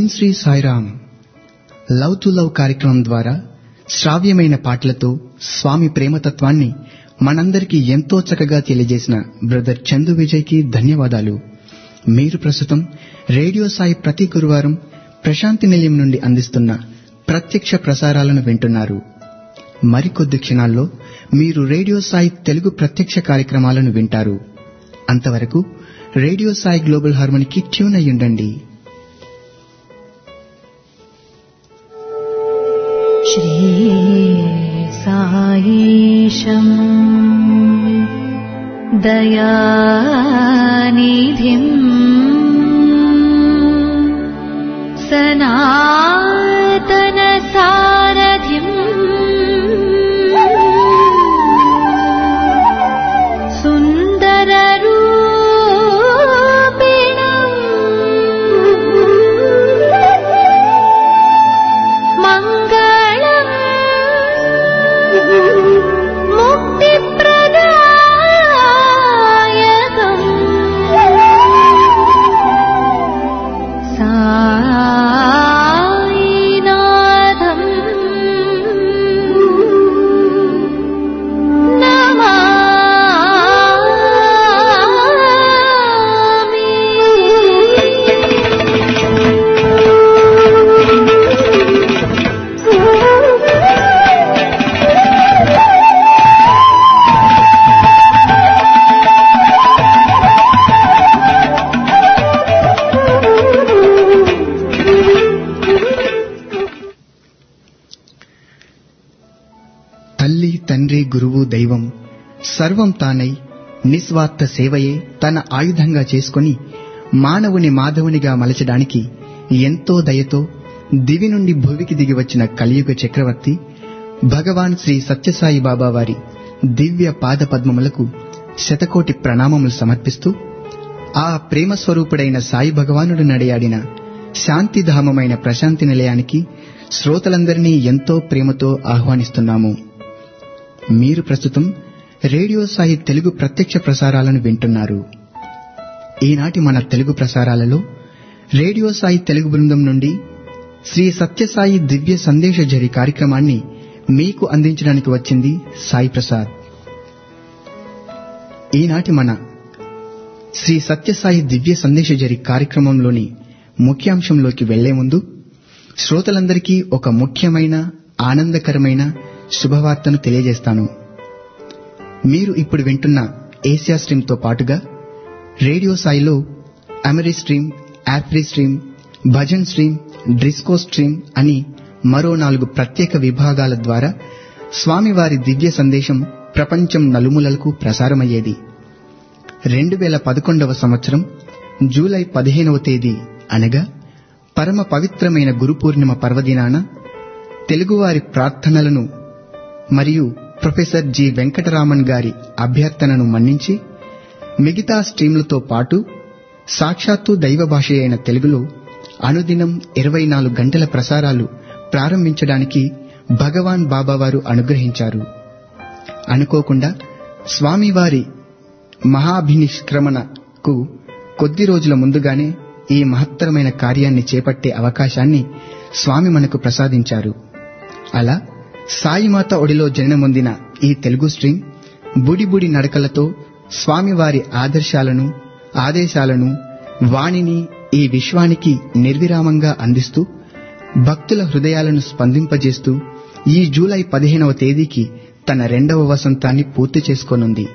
Om Shri Sairam love to love కార్యక్రమం ద్వారా శ్రావ్యమైన పాటలతో స్వామి ప్రేమతత్వాన్ని మనందరికీ ఎంతో చక్కగా తెలియజేసిన బ్రదర్ చందు విజయ్కి ధన్యవాదాలు మీరు ప్రస్తుతం రేడియో సాయి ప్రతి గురువారం ప్రశాంతి నిలయం నుండి అందిస్తున్న ప్రత్యక్ష ప్రసారాలను వింటున్నారు మరికొద్ది క్షణాల్లో మీరు రేడియో సాయి తెలుగు ప్రత్యక్ష కార్యక్రమాలను వింటారు అంతవరకు రేడియో సాయి గ్లోబల్ హార్మోనికి ట్యూన్ అయ్యుండండి श्रीसायीशम् दयानिधिम् सनातनसारथिम् सुन्दररूपिणम् मङ्गलम् मुक्तिप्रदायकम् सायिनाथम् తల్లి తండ్రి గురువు దైవం సర్వం తానై నిస్వార్థ సేవయే తన ఆయుధంగా చేసుకుని మానవుని మాధవునిగా మలచడానికి ఎంతో దయతో దివి నుండి భువికి దిగి వచ్చిన కలియుగ చక్రవర్తి భగవాన్ శ్రీ సత్యసాయి బాబా వారి దివ్య పాద పద్మములకు శతకోటి ప్రణామములు సమర్పిస్తూ ఆ ప్రేమ స్వరూపుడైన సాయి భగవానుడు నడియాడిన శాంతిధామమైన ప్రశాంతి నిలయానికి శ్రోతలందరినీ ఎంతో ప్రేమతో ఆహ్వానిస్తున్నాము మీరు ప్రస్తుతం రేడియో సాయి తెలుగు ప్రత్యక్ష ప్రసారాలను వింటున్నారు ఈనాటి మన తెలుగు ప్రసారాలలో రేడియో సాయి తెలుగు బృందం నుండి శ్రీ సత్యసాయి దివ్య సందేశ జరి కార్యక్రమాన్ని మీకు అందించడానికి వచ్చింది సాయి ప్రసాద్ ఈనాటి మన శ్రీ సత్యసాయి దివ్య సందేశ జరి కార్యక్రమంలోని ముఖ్యాంశంలోకి వెళ్లే ముందు శ్రోతలందరికీ ఒక ముఖ్యమైన ఆనందకరమైన శుభవార్తను తెలియజేస్తాను మీరు ఇప్పుడు వింటున్న ఏసియా స్ట్రీమ్తో పాటుగా రేడియో సాయిలో Ameri stream Afri stream bhajan stream disco stream అని మరో నాలుగు ప్రత్యేక విభాగాల ద్వారా స్వామివారి దివ్య సందేశం ప్రపంచం నలుమూలలకు ప్రసారమయ్యేది రెండు వేల పదకొండవ సంవత్సరం జూలై పదిహేనవ తేదీ అనగా పరమ పవిత్రమైన గురు పూర్ణిమ పర్వదినాన తెలుగువారి ప్రార్థనలను మరియు ప్రొఫెసర్ జి వెంకటరామన్ గారి అభ్యర్థనను మన్నించి మిగతా స్ట్రీమ్లతో పాటు సాక్షాత్తు దైవ భాష అయిన తెలుగులో అనుదినం ఇరవై నాలుగు గంటల ప్రసారాలు ప్రారంభించడానికి భగవాన్ బాబావారు అనుగ్రహించారు అనుకోకుండా స్వామివారి మహాభినిష్క్రమణకు కొద్ది రోజుల ముందుగానే ఈ మహత్తరమైన కార్యాన్ని చేపట్టే అవకాశాన్ని స్వామి మనకు ప్రసాదించారు అలా సాయిమాత ఒడిలో జననమొందిన ఈ తెలుగు స్ట్రీమ్ బుడి బుడి నడకలతో స్వామివారి ఆదర్శాలను ఆదేశాలను వాణిని ఈ విశ్వానికి నిర్విరామంగా అందిస్తూ భక్తుల హృదయాలను స్పందింపజేస్తూ ఈ జూలై పదిహేనవ తేదీకి తన రెండవ వసంతాన్ని పూర్తి చేసుకోనుంది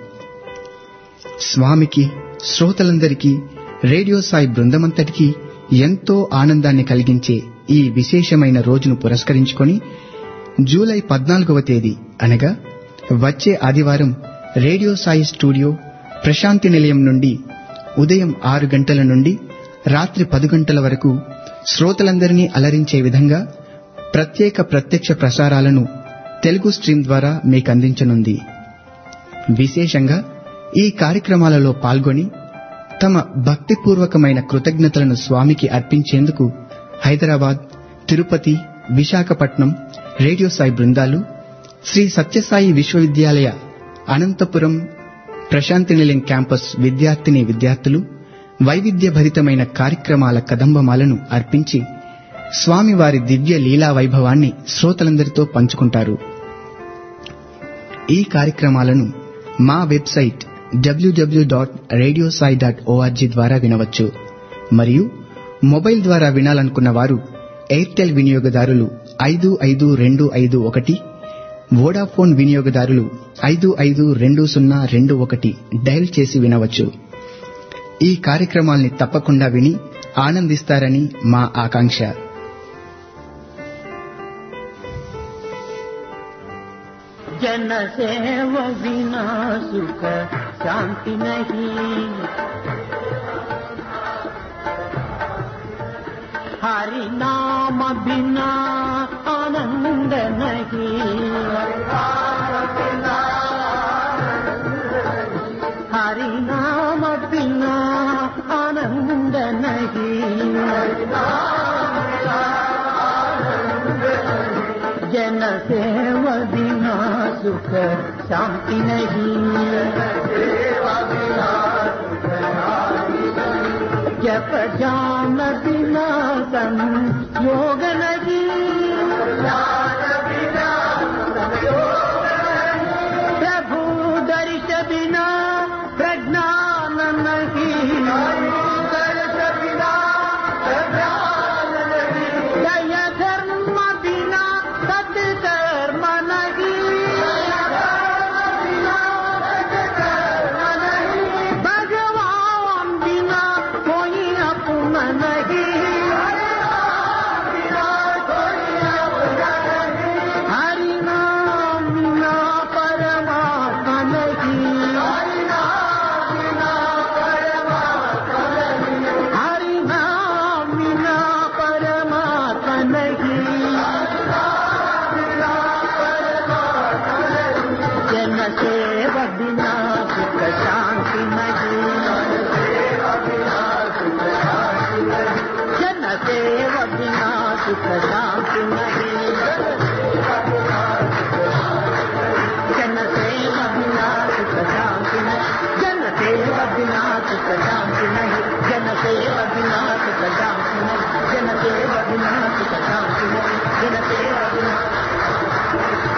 స్వామికి శ్రోతలందరికీ రేడియో సాయి బృందమంతటికీ ఎంతో ఆనందాన్ని కలిగించే ఈ విశేషమైన రోజును పురస్కరించుకొని జూలై పద్నాలుగవ తేదీ అనగా వచ్చే ఆదివారం రేడియో సాయి స్టూడియో ప్రశాంతి నిలయం నుండి ఉదయం ఆరు గంటల నుండి రాత్రి పది గంటల వరకు శ్రోతలందరినీ అలరించే విధంగా ప్రత్యేక ప్రత్యక్ష ప్రసారాలను తెలుగు స్ట్రీమ్ ద్వారా మీకు అందించనుంది విశేషంగా ఈ కార్యక్రమాలలో పాల్గొని తమ భక్తిపూర్వకమైన కృతజ్ఞతలను స్వామికి అర్పించేందుకు హైదరాబాద్ తిరుపతి విశాఖపట్నం రేడియో సాయి బృందాలు శ్రీ సత్యసాయి విశ్వవిద్యాలయ అనంతపురం ప్రశాంతి నిలయం క్యాంపస్ విద్యార్థిని విద్యార్థులు వైవిధ్యభరితమైన కార్యక్రమాల కదంబమాలను అర్పించి స్వామివారి దివ్య లీలా వైభవాన్ని శ్రోతలందరితో పంచుకుంటారు ఈ కార్యక్రమాలను మా website W W dot Radio Sai dot ORG ద్వారా వినవచ్చు మరియు మొబైల్ ద్వారా వినాలనుకున్న వారు ఎయిర్టెల్ వినియోగదారులు ఐదు ఐదు రెండు ఐదు ఒకటి వోడాఫోన్ వినియోగదారులు ఐదు ఐదు రెండు సున్నా రెండు ఒకటి డయల్ చేసి వినవచ్చు ఈ కార్యక్రమాల్ని తప్పకుండా విని ఆనందిస్తారని మా ఆకాంక్ష जन सेव बिना सुख शांति नहीं हरि नाम बिना आनंद नहीं हरि नाम बिना आनंद नहीं जन सेव बिना सुख शांति नहीं जप जान बिना तन योग नहीं प्रभु दर्श बिना प्रज्ञान नहीं दर्श बिना दय धर्म बिना सत्कर्म नहीं भगवान बिना कोई अपना नहीं हरि नाम बिना परमात्मा नहीं हरि नाम बिना परमात्मा नहीं जन सेव बिना सुख शांति नहीं जन सेव बिना सुख शांति नहीं जन सेव बिना सुख शांति नहीं जन सेव बिना सुख शांति नहीं जन सेव बिना सुख शांति नहीं जन सेव बिना सुख शांति नहीं जन सेव बिना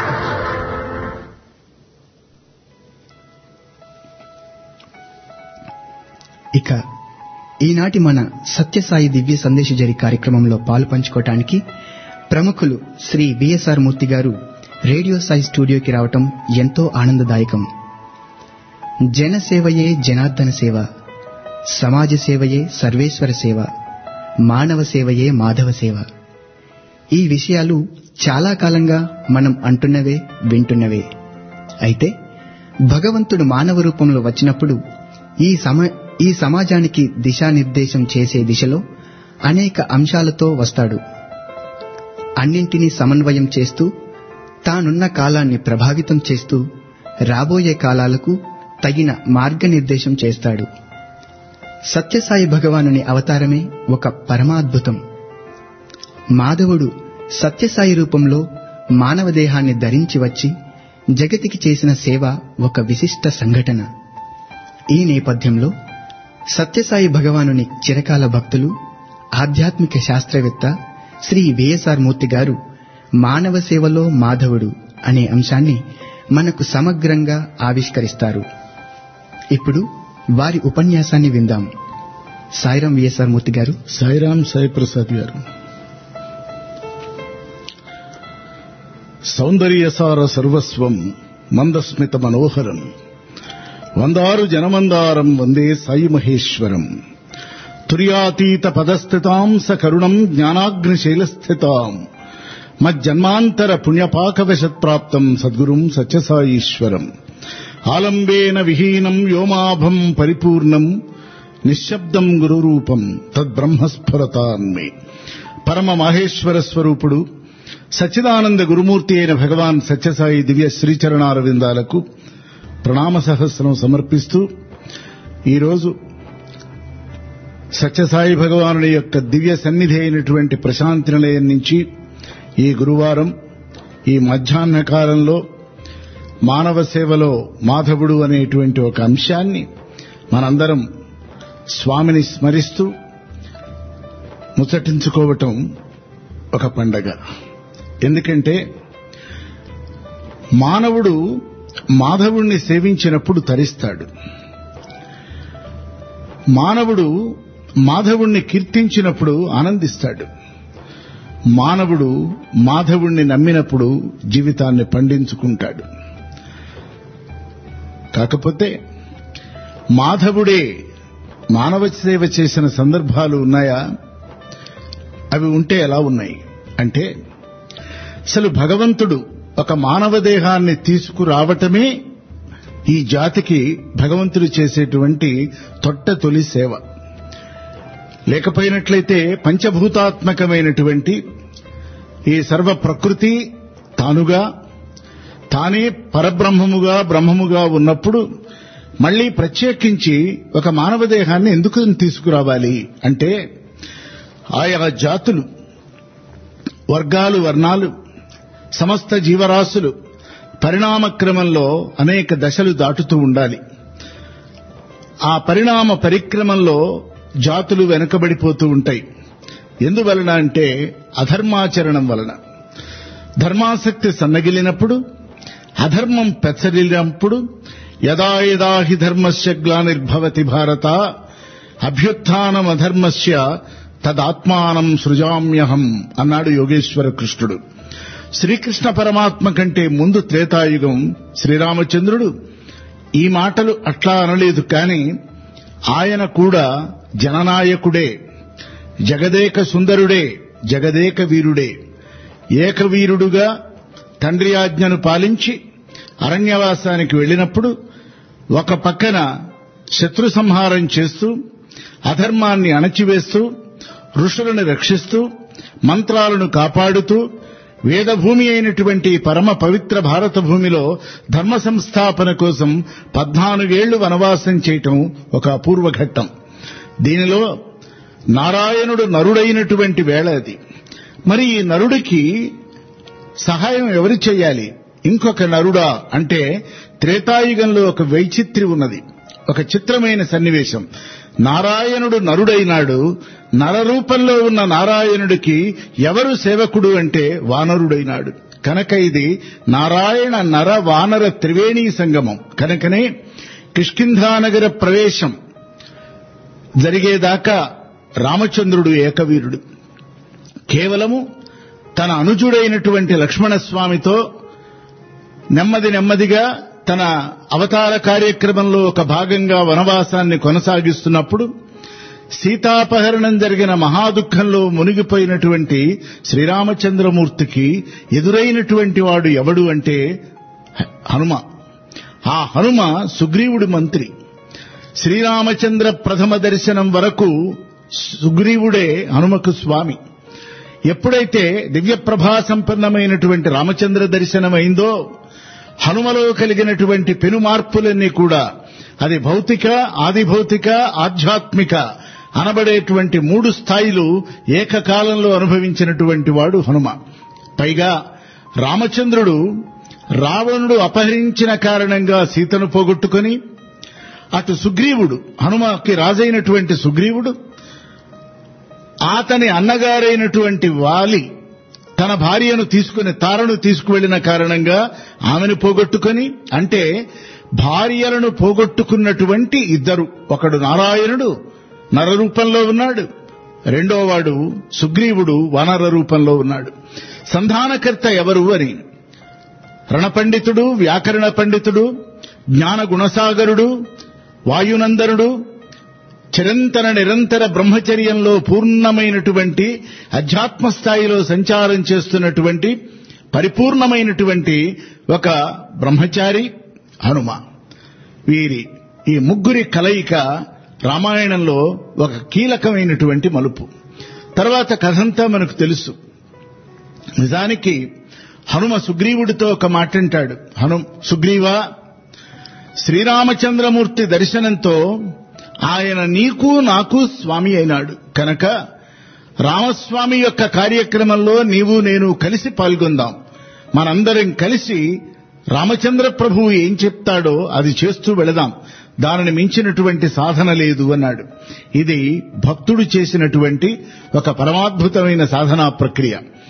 ఇక ఈనాటి మన సత్యసాయి దివ్య సందేశజరి కార్యక్రమంలో పాలు పంచుకోవటానికి ప్రముఖులు శ్రీ బిఎస్ఆర్ మూర్తి గారు రేడియో సాయి స్టూడియోకి రావటం ఎంతో ఆనందదాయకం జనసేవయే జనార్దన సేవ సమాజ సేవయే సర్వేశ్వర సేవ మానవ సేవయే మాధవ సేవ ఈ విషయాలు చాలా కాలంగా మనం అంటున్నవే వింటున్నవే అయితే భగవంతుడు మానవ రూపంలో వచ్చినప్పుడు ఈ సమ ఈ సమాజానికి దిశానిర్దేశం చేసే దిశలో అనేక అంశాలతో వస్తాడు అన్నింటినీ సమన్వయం చేస్తూ తానున్న కాలాన్ని ప్రభావితం చేస్తూ రాబోయే కాలాలకు తగిన మార్గనిర్దేశం చేస్తాడు సత్యసాయి భగవానుని అవతారమే ఒక పరమాద్భుతం మాధవుడు సత్యసాయి రూపంలో మానవ దేహాన్ని ధరించి వచ్చి జగతికి చేసిన సేవ ఒక విశిష్ట సంఘటన ఈ నేపథ్యంలో సత్యసాయి భగవానుని చిరకాల భక్తులు ఆధ్యాత్మిక శాస్త్రవేత్త శ్రీ విఎస్ఆర్ మూర్తి గారు మానవ సేవలో మాధవుడు అనే అంశాన్ని మనకు సమగ్రంగా ఆవిష్కరిస్తారు ఇప్పుడు వారి ఉపన్యాసాన్ని విందాం సాయిరాం విఎస్ఆర్ మూర్తి గారు సాయిరాం సాయి ప్రసాద్ గారు సౌందర్యసార సర్వస్వం మందస్మిత మనోహరం వందారు జనమందారం వందే సాయి మహేశ్వరం తుర్యాతీత పదస్థితాం సకరుణం జ్ఞానాగ్నిశైలస్థితాం మజ్జన్మాంతర పుణ్యపాకవశత్ప్రాప్తం సద్గురుం సత్యసాయీశ్వరం ఆలంబేన విహీనం వ్యోమాభం పరిపూర్ణం నిశ్శబ్దం గురురూపం తద్బ్రహ్మస్ఫురతాన్మే పరమ మాహేశ్వర స్వరూపుడు సచ్చిదానంద గురుమూర్తి అయిన భగవాన్ సత్యసాయి దివ్య శ్రీచరణారవిందాలకు ప్రణామ సహస్రం సమర్పిస్తూ ఈరోజు సత్యసాయి భగవానుడి యొక్క దివ్య సన్నిధి అయినటువంటి ప్రశాంతి నిలయం నుంచి ఈ గురువారం ఈ మధ్యాహ్న కాలంలో మానవ సేవలో మాధవుడు అనేటువంటి ఒక అంశాన్ని మనందరం స్వామిని స్మరిస్తూ ముచ్చటించుకోవటం ఒక పండగ ఎందుకంటే మానవుడు మాధవుణ్ణి సేవించినప్పుడు తరిస్తాడు మానవుడు మాధవుణ్ణి కీర్తించినప్పుడు ఆనందిస్తాడు మానవుడు మాధవుణ్ణి నమ్మినప్పుడు జీవితాన్ని పండించుకుంటాడు కాకపోతే మాధవుడే మానవ సేవ చేసిన సందర్భాలు ఉన్నాయా అవి ఉంటే ఎలా ఉన్నాయి అంటే అసలు భగవంతుడు ఒక మానవ దేహాన్ని తీసుకురావటమే ఈ జాతికి భగవంతుడు చేసేటువంటి తొట్ట తొలి సేవ లేకపోయినట్లయితే పంచభూతాత్మకమైనటువంటి ఈ సర్వ ప్రకృతి తానుగా తానే పరబ్రహ్మముగా బ్రహ్మముగా ఉన్నప్పుడు మళ్ళీ ప్రత్యేకించి ఒక మానవ దేహాన్ని ఎందుకు తీసుకురావాలి అంటే ఆయా జాతులు వర్గాలు వర్ణాలు సమస్త జీవరాశులు పరిణామక్రమంలో అనేక దశలు దాటుతూ ఉండాలి ఆ పరిణామ పరిక్రమంలో జాతులు వెనుకబడిపోతూ ఉంటాయి ఎందువలన అంటే అధర్మాచరణం వలన ధర్మాసక్తి సన్నగిలినప్పుడు అధర్మం పెచ్చరిల్లినప్పుడు యదా యదా హి ధర్మస్య గ్లానిర్భవతి భారత అభ్యుత్థానం అధర్మస్య తదాత్మానం సృజామ్యహం అన్నాడు యోగేశ్వర కృష్ణుడు శ్రీకృష్ణ పరమాత్మ కంటే ముందు త్రేతాయుగం శ్రీరామచంద్రుడు ఈ మాటలు అట్లా అనలేదు కాని ఆయన కూడా జననాయకుడే జగదేక సుందరుడే జగదేక వీరుడే ఏకవీరుడుగా తండ్రి ఆజ్ఞను పాలించి అరణ్యవాసానికి వెళ్ళినప్పుడు ఒక పక్కన శత్రు సంహారం చేస్తూ అధర్మాన్ని అణచివేస్తూ ఋషులను రక్షిస్తూ మంత్రాలను కాపాడుతూ వేదభూమి అయినటువంటి పరమ పవిత్ర భారత భూమిలో ధర్మ సంస్థాపన కోసం పద్నాలుగేళ్లు వనవాసం చేయటం ఒక అపూర్వ ఘట్టం దీనిలో నారాయణుడు నరుడైనటువంటి వేళ అది మరి ఈ నరుడికి సహాయం ఎవరు చేయాలి ఇంకొక నరుడా అంటే త్రేతాయుగంలో ఒక వైచిత్రి ఉన్నది ఒక చిత్రమైన సన్నివేశం నారాయణుడు నరుడైనాడు నరరూపంలో ఉన్న నారాయణుడికి ఎవరు సేవకుడు అంటే వానరుడైనాడు కనుక ఇది నారాయణ నర వానర త్రివేణీ సంగమం కనుకనే కిష్కింధానగర ప్రవేశం జరిగేదాకా రామచంద్రుడు ఏకవీరుడు కేవలము తన అనుజుడైనటువంటి లక్ష్మణస్వామితో నెమ్మది నెమ్మదిగా తన అవతార కార్యక్రమంలో ఒక భాగంగా వనవాసాన్ని కొనసాగిస్తున్నప్పుడు సీతాపహరణం జరిగిన మహాదుఃఖంలో మునిగిపోయినటువంటి శ్రీరామచంద్రమూర్తికి ఎదురైనటువంటి వాడు ఎవడు అంటే హనుమ ఆ హనుమ సుగ్రీవుడి మంత్రి శ్రీరామచంద్ర ప్రథమ దర్శనం వరకు సుగ్రీవుడే హనుమకు స్వామి ఎప్పుడైతే దివ్యప్రభా సంపన్నమైనటువంటి రామచంద్ర దర్శనం అయిందో హనుమలో కలిగినటువంటి పెను మార్పులన్నీ కూడా అది భౌతిక ఆది భౌతిక ఆధ్యాత్మిక అనబడేటువంటి మూడు స్థాయిలు ఏకకాలంలో అనుభవించినటువంటి వాడు హనుమ పైగా రామచంద్రుడు రావణుడు అపహరించిన కారణంగా సీతను పోగొట్టుకొని అటు సుగ్రీవుడు హనుమకి రాజైనటువంటి సుగ్రీవుడు అతని అన్నగారైనటువంటి వాలి తన భార్యను తీసుకుని తారను తీసుకువెళ్లిన కారణంగా ఆమెను పోగొట్టుకొని అంటే భార్యలను పోగొట్టుకున్నటువంటి ఇద్దరు ఒకడు నారాయణుడు నరరూపంలో ఉన్నాడు రెండోవాడు సుగ్రీవుడు వానర రూపంలో ఉన్నాడు సంధానకర్త ఎవరు అని రణపండితుడు వ్యాకరణ పండితుడు జ్ఞాన గుణసాగరుడు వాయునందనుడు చిరంతన నిరంతర బ్రహ్మచర్యంలో పూర్ణమైనటువంటి అధ్యాత్మ స్థాయిలో సంచారం చేస్తున్నటువంటి పరిపూర్ణమైనటువంటి ఒక బ్రహ్మచారి హనుమ వీరి ఈ ముగ్గురి కలయిక రామాయణంలో ఒక కీలకమైనటువంటి మలుపు తర్వాత కథంతా మనకు తెలుసు నిజానికి హనుమ సుగ్రీవుడితో ఒక మాట అంటాడు హను సుగ్రీవా శ్రీరామచంద్రమూర్తి దర్శనంతో ఆయన నీకు నాకు స్వామి అయినాడు కనుక రామస్వామి యొక్క కార్యక్రమంలో నీవు నేను కలిసి పాల్గొందాం మనందరం కలిసి రామచంద్ర ప్రభువు ఏం చెప్తాడో అది చేస్తూ వెళదాం దానిని మించినటువంటి సాధన లేదు అన్నాడు ఇది భక్తుడు చేసినటువంటి ఒక పరమాద్భుతమైన సాధనా ప్రక్రియ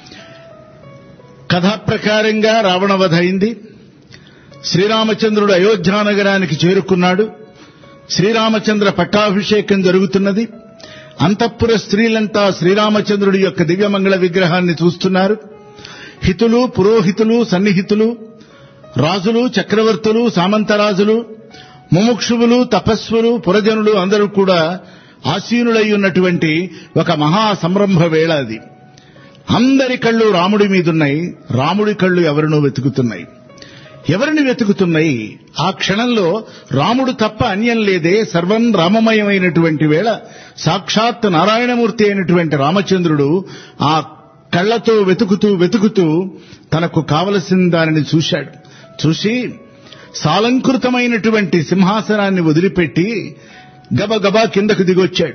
కథా ప్రకారంగా రావణవధ అయింది శ్రీరామచంద్రుడు అయోధ్యానగరానికి చేరుకున్నాడు శ్రీరామచంద్ర పట్టాభిషేకం జరుగుతున్నది అంతఃపుర స్త్రీలంతా శ్రీరామచంద్రుడి యొక్క దివ్యమంగళ విగ్రహాన్ని చూస్తున్నారు హితులు పురోహితులు సన్నిహితులు రాజులు చక్రవర్తులు సామంతరాజులు ముముక్షువులు తపస్సులు పురజనులు అందరూ కూడా ఆసీనులై ఉన్నటువంటి ఒక మహా సంరంభ వేళ అది అందరి కళ్ళు రాముడి మీదున్నాయి రాముడి కళ్ళు ఎవరినో వెతుకుతున్నాయి ఎవరిని వెతుకుతున్నాయి ఆ క్షణంలో రాముడు తప్ప అన్యం లేదే సర్వం రామమయమైనటువంటి వేళ సాక్షాత్ నారాయణమూర్తి అయినటువంటి రామచంద్రుడు ఆ కళ్ళతో వెతుకుతూ వెతుకుతూ తనకు కావలసిన దానిని చూశాడు చూసి సాలంకృతమైనటువంటి సింహాసనాన్ని వదిలిపెట్టి గబగబా కిందకు దిగొచ్చాడు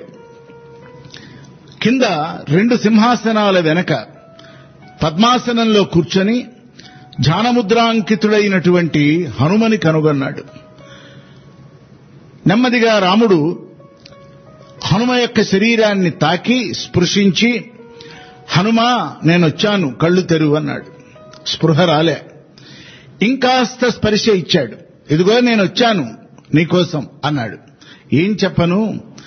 కింద రెండు సింహాసనాల వెనక పద్మాసనంలో కూర్చొని ధ్యానముద్రాంకితుడైనటువంటి హనుమని కనుగొన్నాడు నెమ్మదిగా రాముడు హనుమ యొక్క శరీరాన్ని తాకి స్పృశించి హనుమా నేనొచ్చాను కళ్ళు తెరువు అన్నాడు స్పృహ రాలే ఇంకాస్త స్పర్శ ఇచ్చాడు ఇదిగో నేనొచ్చాను నీకోసం అన్నాడు ఏం చెప్పను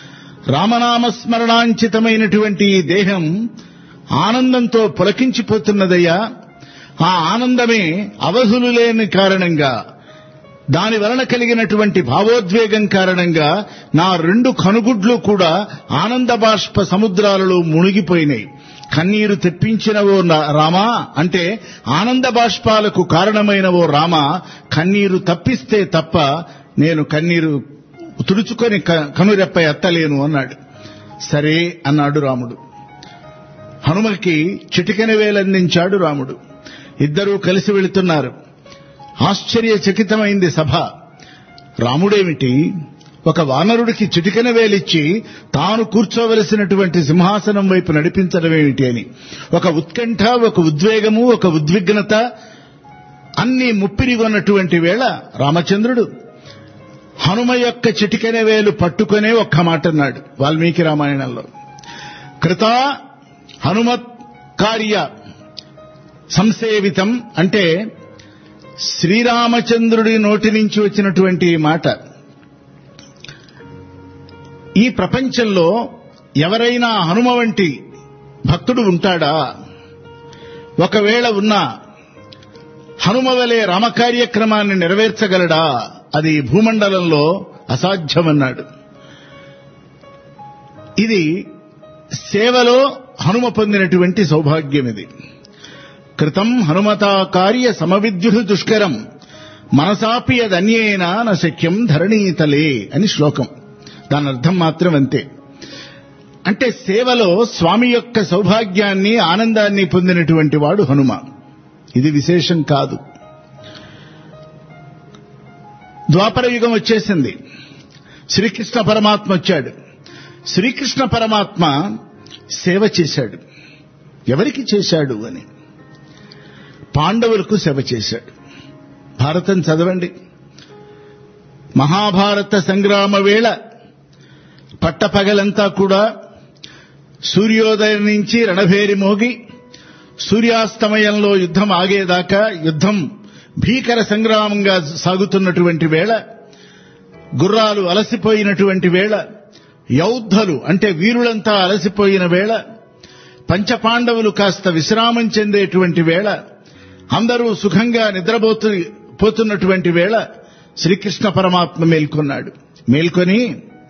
రామనామస్మరణాంచితమైనటువంటి ఈ దేహం ఆనందంతో పులకించిపోతున్నదయ్యా ఆ ఆనందమే అవధులు లేని కారణంగా దాని వలన కలిగినటువంటి భావోద్వేగం కారణంగా నా రెండు కనుగుడ్లు కూడా ఆనంద బాష్ప సముద్రాలలో మునిగిపోయినాయి కన్నీరు తెప్పించినవో నా- రామా అంటే ఆనంద బాష్పాలకు కారణమైనవో రామా కన్నీరు తప్పిస్తే తప్ప నేను కన్నీరు తుడుచుకొని క- కనురెప్ప ఎత్తలేను అన్నాడు సరే అన్నాడు రాముడు హనుమకి చిటికెన వేలందించాడు రాముడు ఇద్దరూ కలిసి వెళుతున్నారు ఆశ్చర్యచకితమైంది సభ రాముడేమిటి ఒక వానరుడికి చిటికెన వేలిచ్చి తాను కూర్చోవలసినటువంటి సింహాసనం వైపు నడిపించడం ఏమిటి అని ఒక ఉత్కంఠ ఒక ఉద్వేగము ఒక ఉద్విగ్నత అన్ని ముప్పిరిగొన్నటువంటి వేళ రామచంద్రుడు హనుమ యొక్క చిటికెన వేలు పట్టుకునే ఒక్క మాట అన్నాడు వాల్మీకి రామాయణంలో కృత హనుమత్ కార్య సంసేవితం అంటే శ్రీరామచంద్రుడి నోటి నుంచి వచ్చినటువంటి ఈ మాట ఈ ప్రపంచంలో ఎవరైనా హనుమ వంటి భక్తుడు ఉంటాడా ఒకవేళ ఉన్నా హనుమ వలె రామకార్యక్రమాన్ని నెరవేర్చగలడా అది ఈ భూమండలంలో అసాధ్యమన్నాడు ఇది సేవలో హనుమ పొందినటువంటి సౌభాగ్యం ఇది కృతం హనుమతా కార్య సమవిద్యుడు దుష్కరం మనసాపి అదన్యేన న శక్యం ధరణీతలే అని శ్లోకం దాని అర్థం మాత్రం అంతే అంటే సేవలో స్వామి యొక్క సౌభాగ్యాన్ని ఆనందాన్ని పొందినటువంటి వాడు హనుమ ఇది విశేషం కాదు ద్వాపర యుగం వచ్చేసింది శ్రీకృష్ణ పరమాత్మ వచ్చాడు శ్రీకృష్ణ పరమాత్మ సేవ చేశాడు ఎవరికి చేశాడు అని పాండవులకు సేవ చేశాడు భారతం చదవండి మహాభారత సంగ్రామ వేళ పట్టపగలంతా కూడా సూర్యోదయం నుంచి రణభేరి మోగి సూర్యాస్తమయంలో యుద్ధం ఆగేదాకా యుద్ధం భీకర సంగ్రామంగా సాగుతున్నటువంటి వేళ గుర్రాలు అలసిపోయినటువంటి వేళ యౌద్ధలు అంటే వీరులంతా అలసిపోయిన వేళ పంచపాండవులు కాస్త విశ్రామం చెందేటువంటి వేళ అందరూ సుఖంగా నిద్రపోతు పోతున్నటువంటి వేళ శ్రీకృష్ణ పరమాత్మ మేల్కొన్నాడు మేల్కొని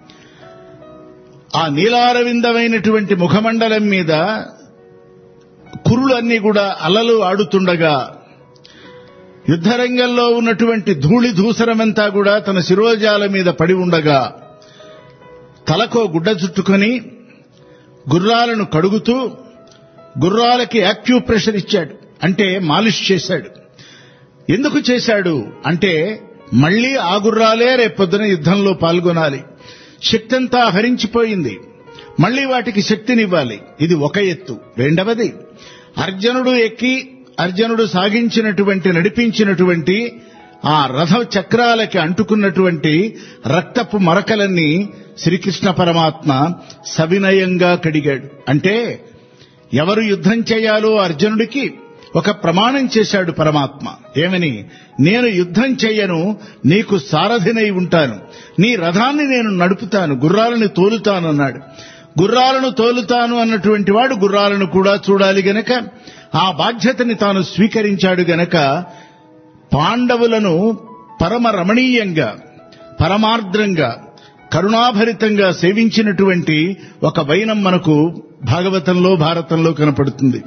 ఆ నీలారవిందమైనటువంటి ముఖమండలం మీద కురులన్నీ కూడా అలలు ఆడుతుండగా యుద్ధరంగంలో ఉన్నటువంటి ధూళి ధూసరమంతా కూడా తన శిరోజాల మీద పడి ఉండగా తలకో గుడ్డ చుట్టుకొని గుర్రాలను కడుగుతూ గుర్రాలకి యాక్టివ్ ప్రెషర్ ఇచ్చాడు అంటే మాలిష్ చేశాడు ఎందుకు చేశాడు అంటే మళ్లీ ఆ గుర్రాలే రేపొద్దున యుద్ధంలో పాల్గొనాలి శక్తి అంతా హరించిపోయింది మళ్లీ వాటికి శక్తినివ్వాలి ఇది ఒక ఎత్తు రెండవది అర్జునుడు ఎక్కి అర్జునుడు సాగించినటువంటి నడిపించినటువంటి ఆ రథ చక్రాలకి అంటుకున్నటువంటి రక్తపు మరకలన్నీ శ్రీకృష్ణ పరమాత్మ సవినయంగా కడిగాడు అంటే ఎవరు యుద్ధం చేయాలో అర్జునుడికి ఒక ప్రమాణం చేశాడు పరమాత్మ ఏమని నేను యుద్ధం చెయ్యను నీకు సారథినై ఉంటాను నీ రథాన్ని నేను నడుపుతాను గుర్రాలను తోలుతాను అన్నాడు గుర్రాలను తోలుతాను అన్నటువంటి వాడు గుర్రాలను కూడా చూడాలి గనక ఆ బాధ్యతని తాను స్వీకరించాడు గనక పాండవులను పరమ రమణీయంగా పరమార్ద్రంగా కరుణాభరితంగా సేవించినటువంటి ఒక వైనం మనకు భాగవతంలో భారతంలో కనపడుతుంది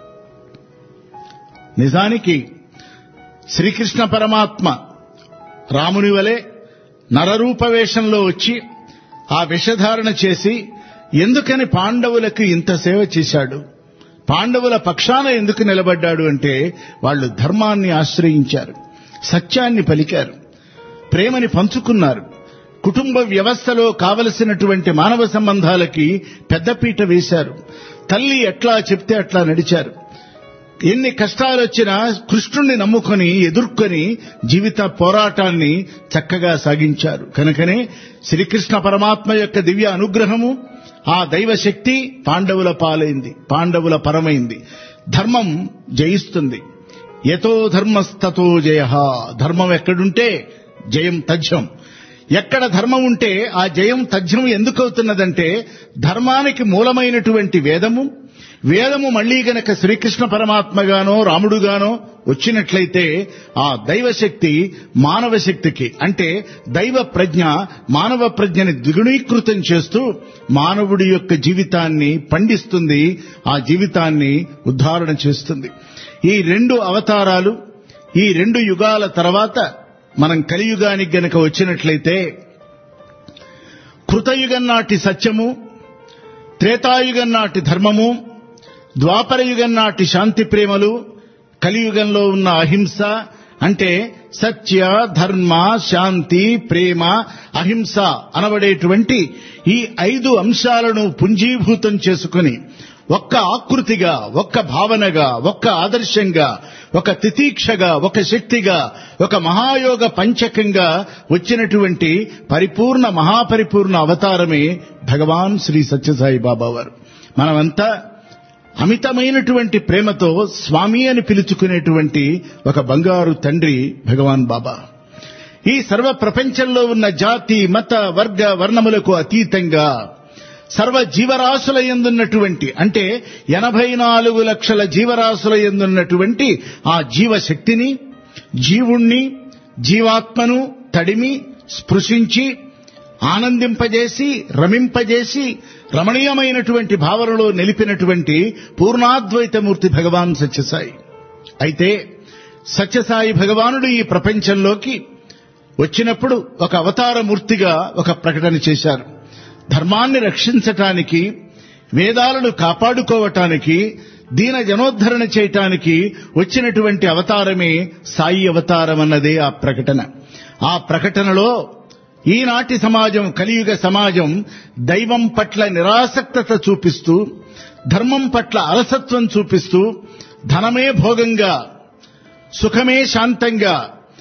నిజానికి శ్రీకృష్ణ పరమాత్మ రాముని వలె నరరూప వేషంలో వచ్చి ఆ విషధారణ చేసి ఎందుకని పాండవులకు ఇంత సేవ చేశాడు పాండవుల పక్షాన ఎందుకు నిలబడ్డాడు అంటే వాళ్ళు ధర్మాన్ని ఆశ్రయించారు సత్యాన్ని పలికారు ప్రేమని పంచుకున్నారు కుటుంబ వ్యవస్థలో కావలసినటువంటి మానవ సంబంధాలకి పెద్దపీట వేశారు తల్లి ఎట్లా చెప్తే అట్లా నడిచారు ఎన్ని కష్టాలు వచ్చినా కృష్ణుణ్ణి నమ్ముకొని ఎదుర్కొని జీవిత పోరాటాన్ని చక్కగా సాగించారు కనుకనే శ్రీకృష్ణ పరమాత్మ యొక్క దివ్య అనుగ్రహము ఆ దైవ శక్తి పాండవుల పాలైంది పాండవుల పరమైంది ధర్మం జయిస్తుంది యతో ధర్మస్తతో జయ ధర్మం ఎక్కడుంటే జయం తథ్యం ఎక్కడ ధర్మం ఉంటే ఆ జయం తథ్యం ఎందుకు అవుతున్నదంటే ధర్మానికి మూలమైనటువంటి వేదము వేదము మళ్లీ గనక శ్రీకృష్ణ పరమాత్మగానో రాముడుగానో వచ్చినట్లయితే ఆ దైవ శక్తి మానవ శక్తికి అంటే దైవ ప్రజ్ఞ మానవ ప్రజ్ఞని ద్విగుణీకృతం చేస్తూ మానవుడి యొక్క జీవితాన్ని పండిస్తుంది ఆ జీవితాన్ని ఉద్ధారణ చేస్తుంది ఈ రెండు అవతారాలు ఈ రెండు యుగాల తర్వాత మనం కలియుగానికి గనక వచ్చినట్లయితే కృతయుగం నాటి సత్యము త్రేతాయుగం నాటి ధర్మము ద్వాపరయుగం నాటి శాంతి ప్రేమలు కలియుగంలో ఉన్న అహింస అంటే సత్య ధర్మ శాంతి ప్రేమ అహింస అనబడేటువంటి ఈ ఐదు అంశాలను పుంజీభూతం చేసుకుని ఒక్క ఆకృతిగా ఒక్క భావనగా ఒక్క ఆదర్శంగా ఒక తితీక్షగా ఒక శక్తిగా ఒక మహాయోగ పంచకంగా వచ్చినటువంటి పరిపూర్ణ మహాపరిపూర్ణ అవతారమే భగవాన్ శ్రీ సత్యసాయి బాబా వారు మనమంతా అమితమైనటువంటి ప్రేమతో స్వామి అని పిలుచుకునేటువంటి ఒక బంగారు తండ్రి భగవాన్ బాబా ఈ సర్వ ప్రపంచంలో ఉన్న జాతి మత వర్గ వర్ణములకు అతీతంగా సర్వ జీవరాశుల ఎందున్నటువంటి అంటే ఎనభై నాలుగు లక్షల జీవరాశుల ఎందున్నటువంటి ఆ జీవశక్తిని జీవుణ్ణి జీవాత్మను తడిమి స్పృశించి ఆనందింపజేసి రమింపజేసి రమణీయమైనటువంటి భావనలో నిలిపినటువంటి పూర్ణాద్వైతమూర్తి భగవాన్ సత్యసాయి అయితే సత్యసాయి భగవానుడు ఈ ప్రపంచంలోకి వచ్చినప్పుడు ఒక అవతారమూర్తిగా ఒక ప్రకటన చేశారు ధర్మాన్ని రక్షించటానికి వేదాలను కాపాడుకోవటానికి దీన జనోద్ధరణ చేయటానికి వచ్చినటువంటి అవతారమే సాయి అవతారం అన్నదే ఆ ప్రకటన ఆ ప్రకటనలో ఈనాటి సమాజం కలియుగ సమాజం దైవం పట్ల నిరాసక్తత చూపిస్తూ ధర్మం పట్ల అలసత్వం చూపిస్తూ ధనమే భోగంగా సుఖమే శాంతంగా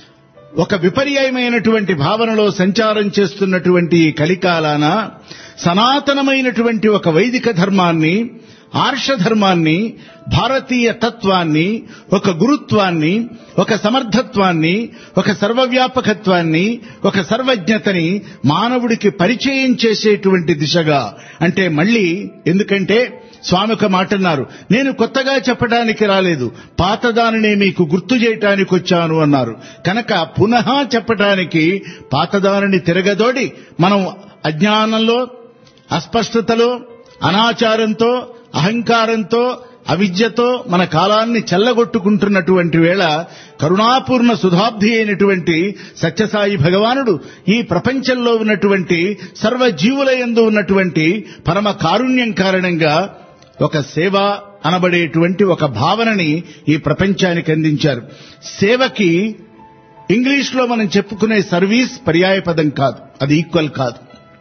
ఒక విపర్యమైనటువంటి భావనలో సంచారం చేస్తున్నటువంటి ఈ కలికాలాన సనాతనమైనటువంటి ఒక వైదిక ధర్మాన్ని ఆర్ష ధర్మాన్ని భారతీయ తత్వాన్ని ఒక గురుత్వాన్ని ఒక సమర్థత్వాన్ని ఒక సర్వవ్యాపకత్వాన్ని ఒక సర్వజ్ఞతని మానవుడికి పరిచయం చేసేటువంటి దిశగా అంటే మళ్ళీ ఎందుకంటే స్వామి ఒక మాట అన్నారు నేను కొత్తగా చెప్పడానికి రాలేదు పాతదానినే మీకు గుర్తు చేయటానికి వచ్చాను అన్నారు కనుక పునః చెప్పటానికి పాతదానిని తిరగదోడి మనం అజ్ఞానంలో అస్పష్టతలో అనాచారంతో అహంకారంతో అవిద్యతో మన కాలాన్ని చల్లగొట్టుకుంటున్నటువంటి వేళ కరుణాపూర్ణ సుధాబ్ది అయినటువంటి సత్యసాయి భగవానుడు ఈ ప్రపంచంలో ఉన్నటువంటి సర్వజీవుల యందు ఉన్నటువంటి పరమ కారుణ్యం కారణంగా ఒక సేవ అనబడేటువంటి ఒక భావనని ఈ ప్రపంచానికి అందించారు సేవకి ఇంగ్లీష్ లో మనం చెప్పుకునే సర్వీస్ పర్యాయ పదం కాదు అది ఈక్వల్ కాదు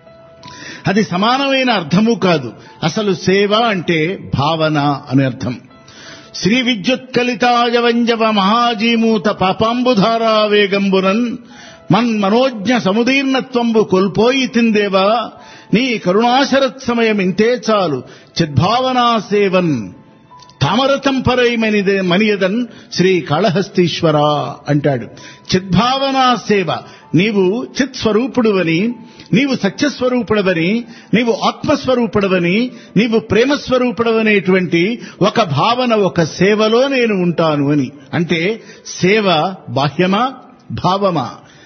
అది సమానమైన అర్థము కాదు అసలు సేవ అంటే భావన అని అర్థం శ్రీ విద్యుత్కలితాయ వంజవ మహాజీమూత పాపాంబుధారా వేగంబునన్ మన్ మనోజ్ఞ సముదీర్ణత్వంబు కోల్పోయి తిందేవా నీ కరుణాశరత్ సమయం ఇంతే చాలు చిద్భావనా సేవన్ తామరతం పరై మనిదే మనియదన్ శ్రీ కాళహస్తీశ్వర అంటాడు చిద్భావనా సేవ నీవు చిత్ స్వరూపుడువని నీవు సత్యస్వరూపుడవని నీవు ఆత్మస్వరూపుడవని నీవు ప్రేమస్వరూపుడవనేటువంటి ఒక భావన ఒక సేవలో నేను ఉంటాను అని అంటే సేవ బాహ్యమా భావమా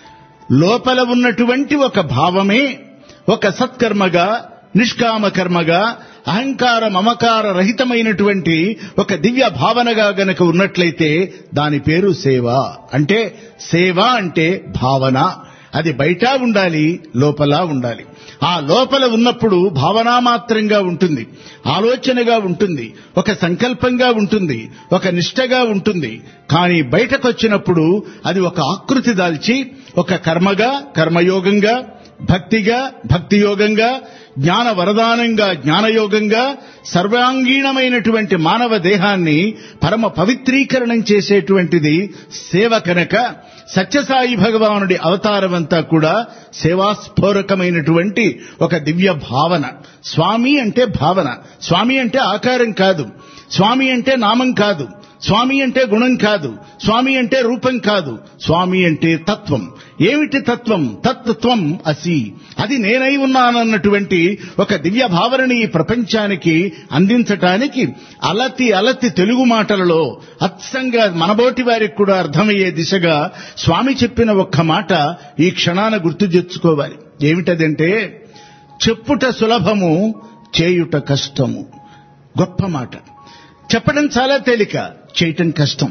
లోపల ఉన్నటువంటి ఒక భావమే ఒక సత్కర్మగా నిష్కామ కర్మగా అహంకార మమకార రహితమైనటువంటి ఒక దివ్య భావనగా గనక ఉన్నట్లయితే దాని పేరు సేవ అంటే సేవ అంటే భావన అది బయట ఉండాలి లోపల ఉండాలి ఆ లోపల ఉన్నప్పుడు భావనా మాత్రంగా ఉంటుంది ఆలోచనగా ఉంటుంది ఒక సంకల్పంగా ఉంటుంది ఒక నిష్టగా ఉంటుంది కానీ బయటకు వచ్చినప్పుడు అది ఒక ఆకృతి దాల్చి ఒక కర్మగా కర్మయోగంగా భక్తిగా భక్తి యోగంగా జ్ఞాన వరదానంగా జ్ఞానయోగంగా సర్వాంగీణమైనటువంటి మానవ దేహాన్ని పరమ పవిత్రీకరణం చేసేటువంటిది సేవ కనుక సత్యసాయి భగవానుడి అవతారమంతా కూడా సేవాస్ఫోరకమైనటువంటి ఒక దివ్య భావన స్వామి అంటే భావన స్వామి అంటే ఆకారం కాదు స్వామి అంటే నామం కాదు స్వామి అంటే గుణం కాదు స్వామి అంటే రూపం కాదు స్వామి అంటే తత్వం ఏమిటి తత్వం తత్వం అసి అది నేనై ఉన్నానన్నటువంటి ఒక దివ్య భావనని ఈ ప్రపంచానికి అందించటానికి అలతి అలతి తెలుగు మాటలలో అత్సంగా మనబోటి వారికి కూడా అర్థమయ్యే దిశగా స్వామి చెప్పిన ఒక్క మాట ఈ క్షణాన గుర్తు తెచ్చుకోవాలి ఏమిటదంటే చెప్పుట సులభము చేయుట కష్టము గొప్ప మాట చెప్పడం చాలా తేలిక చేయటం కష్టం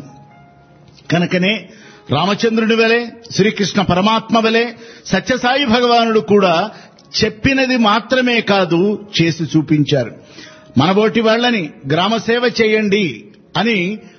కనుకనే రామచంద్రుడి వలె శ్రీకృష్ణ పరమాత్మ వలె సత్యసాయి భగవానుడు కూడా చెప్పినది మాత్రమే కాదు చేసి చూపించారు మనబోటి వాళ్ళని గ్రామ సేవ చేయండి అని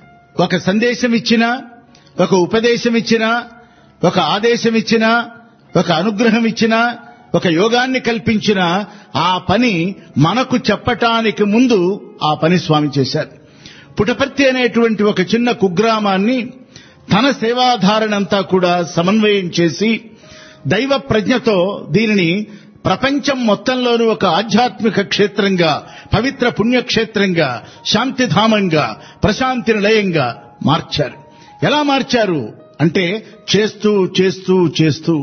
ఒక సందేశం ఇచ్చినా ఒక ఉపదేశం ఇచ్చినా ఒక ఆదేశం ఇచ్చినా ఒక అనుగ్రహం ఇచ్చినా ఒక యోగాన్ని కల్పించిన ఆ పని మనకు చెప్పటానికి ముందు ఆ పని స్వామి చేశారు పుటపర్తి అనేటువంటి ఒక చిన్న కుగ్రామాన్ని తన సేవాధారణంతా కూడా సమన్వయం చేసి దైవ ప్రజ్ఞతో దీనిని ప్రపంచం మొత్తంలోనూ ఒక ఆధ్యాత్మిక క్షేత్రంగా పవిత్ర పుణ్యక్షేత్రంగా శాంతిధామంగా ప్రశాంతి నిలయంగా మార్చారు ఎలా మార్చారు అంటే చేస్తూ చేస్తూ చేస్తూ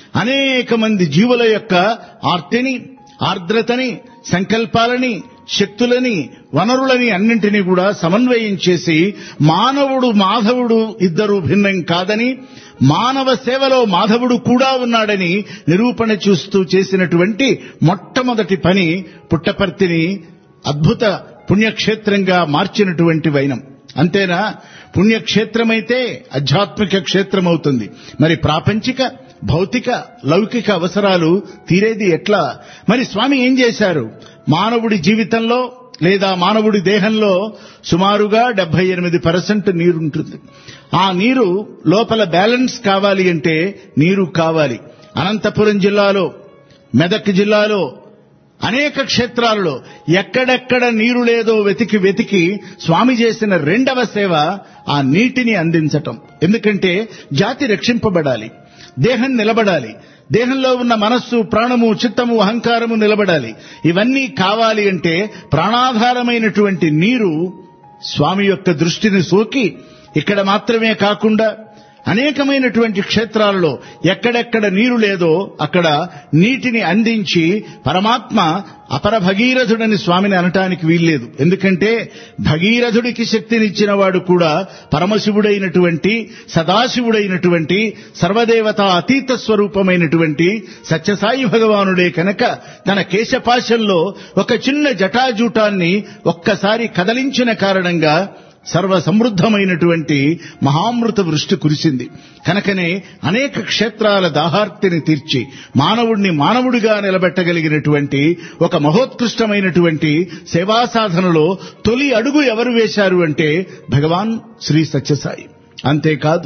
అనేక మంది జీవుల యొక్క ఆర్తిని ఆర్ద్రతని సంకల్పాలని శక్తులని వనరులని అన్నింటినీ కూడా సమన్వయం చేసి మానవుడు మాధవుడు ఇద్దరు భిన్నం కాదని మానవ సేవలో మాధవుడు కూడా ఉన్నాడని నిరూపణ చూస్తూ చేసినటువంటి మొట్టమొదటి పని పుట్టపర్తిని అద్భుత పుణ్యక్షేత్రంగా మార్చినటువంటి వైనం అంతేనా పుణ్యక్షేత్రమైతే ఆధ్యాత్మిక క్షేత్రం అవుతుంది మరి ప్రాపంచిక భౌతిక లౌకిక అవసరాలు తీరేది ఎట్లా మరి స్వామి ఏం చేశారు మానవుడి జీవితంలో లేదా మానవుడి దేహంలో సుమారుగా డెబ్బై ఎనిమిది పర్సెంట్ నీరుంటుంది ఆ నీరు లోపల బ్యాలెన్స్ కావాలి అంటే నీరు కావాలి అనంతపురం జిల్లాలో మెదక్ జిల్లాలో అనేక క్షేత్రాలలో ఎక్కడెక్కడ నీరు లేదో వెతికి వెతికి స్వామి చేసిన రెండవ సేవ ఆ నీటిని అందించటం ఎందుకంటే జాతి రక్షింపబడాలి దేహం నిలబడాలి దేహంలో ఉన్న మనస్సు ప్రాణము చిత్తము అహంకారము నిలబడాలి ఇవన్నీ కావాలి అంటే ప్రాణాధారమైనటువంటి నీరు స్వామి యొక్క దృష్టిని సోకి ఇక్కడ మాత్రమే కాకుండా అనేకమైనటువంటి క్షేత్రాలలో ఎక్కడెక్కడ నీరు లేదో అక్కడ నీటిని అందించి పరమాత్మ అపర భగీరథుడని స్వామిని అనటానికి వీల్లేదు ఎందుకంటే భగీరథుడికి శక్తినిచ్చిన వాడు కూడా పరమశివుడైనటువంటి సదాశివుడైనటువంటి సర్వదేవత అతీత స్వరూపమైనటువంటి సత్యసాయి భగవానుడే కనుక తన కేశపాశంలో ఒక చిన్న జటాజూటాన్ని ఒక్కసారి కదలించిన కారణంగా సర్వ సమృద్ధమైనటువంటి మహామృత వృష్టి కురిసింది కనుకనే అనేక క్షేత్రాల దాహార్తిని తీర్చి మానవుడిని మానవుడిగా నిలబెట్టగలిగినటువంటి ఒక మహోత్కృష్టమైనటువంటి సేవా సాధనలో తొలి అడుగు ఎవరు వేశారు అంటే భగవాన్ శ్రీ సత్యసాయి అంతేకాదు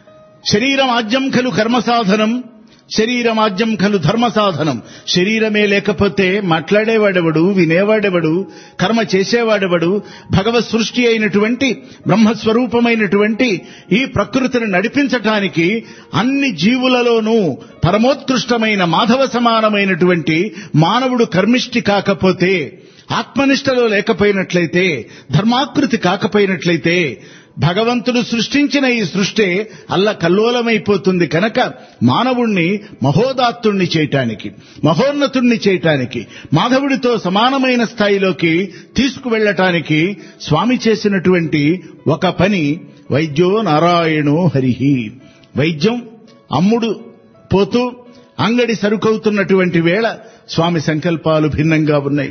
శరీరమాజ్యం ఖలు కర్మ సాధనం శరీరమాజ్యం ఖలు ధర్మ సాధనం శరీరమే లేకపోతే మాట్లాడేవాడెవడు వినేవాడెవడు కర్మ చేసేవాడెవడు భగవత్ సృష్టి అయినటువంటి బ్రహ్మస్వరూపమైనటువంటి ఈ ప్రకృతిని నడిపించటానికి అన్ని జీవులలోనూ పరమోత్కృష్టమైన మాధవ సమానమైనటువంటి మానవుడు కర్మిష్టి కాకపోతే ఆత్మనిష్టలో లేకపోయినట్లయితే ధర్మాకృతి కాకపోయినట్లయితే భగవంతుడు సృష్టించిన ఈ సృష్టి అల్ల కల్లోలమైపోతుంది కనుక మానవుణ్ణి మహోదాత్తుణ్ణి చేయటానికి మహోన్నతుణ్ణి చేయటానికి మాధవుడితో సమానమైన స్థాయిలోకి తీసుకువెళ్ళటానికి స్వామి చేసినటువంటి ఒక పని వైద్యో నారాయణో హరిహి వైద్యం అమ్ముడు పోతూ అంగడి సరుకవుతున్నటువంటి వేళ స్వామి సంకల్పాలు భిన్నంగా ఉన్నాయి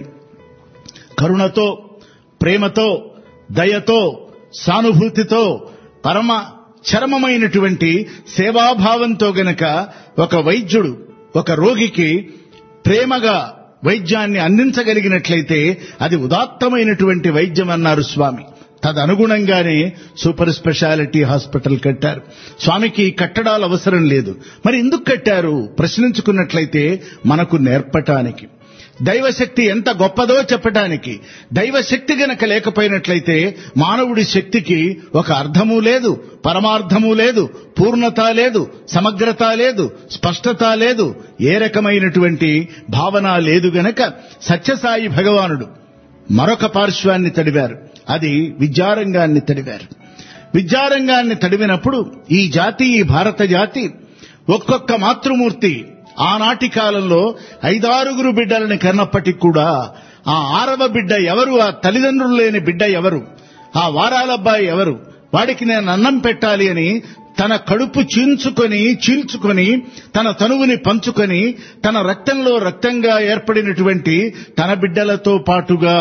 కరుణతో ప్రేమతో దయతో సానుభూతితో పరమ చరమమైనటువంటి సేవాభావంతో గనక ఒక వైద్యుడు ఒక రోగికి ప్రేమగా వైద్యాన్ని అందించగలిగినట్లయితే అది ఉదాత్తమైనటువంటి వైద్యం అన్నారు స్వామి తదనుగుణంగానే సూపర్ స్పెషాలిటీ హాస్పిటల్ కట్టారు స్వామికి కట్టడాలు అవసరం లేదు మరి ఎందుకు కట్టారు ప్రశ్నించుకున్నట్లయితే మనకు నేర్పటానికి దైవశక్తి ఎంత గొప్పదో చెప్పటానికి దైవశక్తి గనక లేకపోయినట్లయితే మానవుడి శక్తికి ఒక అర్థము లేదు పరమార్థము లేదు పూర్ణత లేదు సమగ్రత లేదు స్పష్టత లేదు ఏ రకమైనటువంటి భావన లేదు గనక సత్యసాయి భగవానుడు మరొక పార్శ్వాన్ని తడివారు అది విద్యారంగాన్ని తడివారు విద్యారంగాన్ని తడివినప్పుడు ఈ జాతి ఈ భారత జాతి ఒక్కొక్క మాతృమూర్తి ఆనాటి కాలంలో ఐదారుగురు బిడ్డలని కన్నప్పటికి కూడా ఆ ఆరవ బిడ్డ ఎవరు ఆ తల్లిదండ్రులు లేని బిడ్డ ఎవరు ఆ వారాలబ్బాయి ఎవరు వాడికి నేను అన్నం పెట్టాలి అని తన కడుపు చీల్చుకొని చీల్చుకొని తన తనువుని పంచుకొని తన రక్తంలో రక్తంగా ఏర్పడినటువంటి తన బిడ్డలతో పాటుగా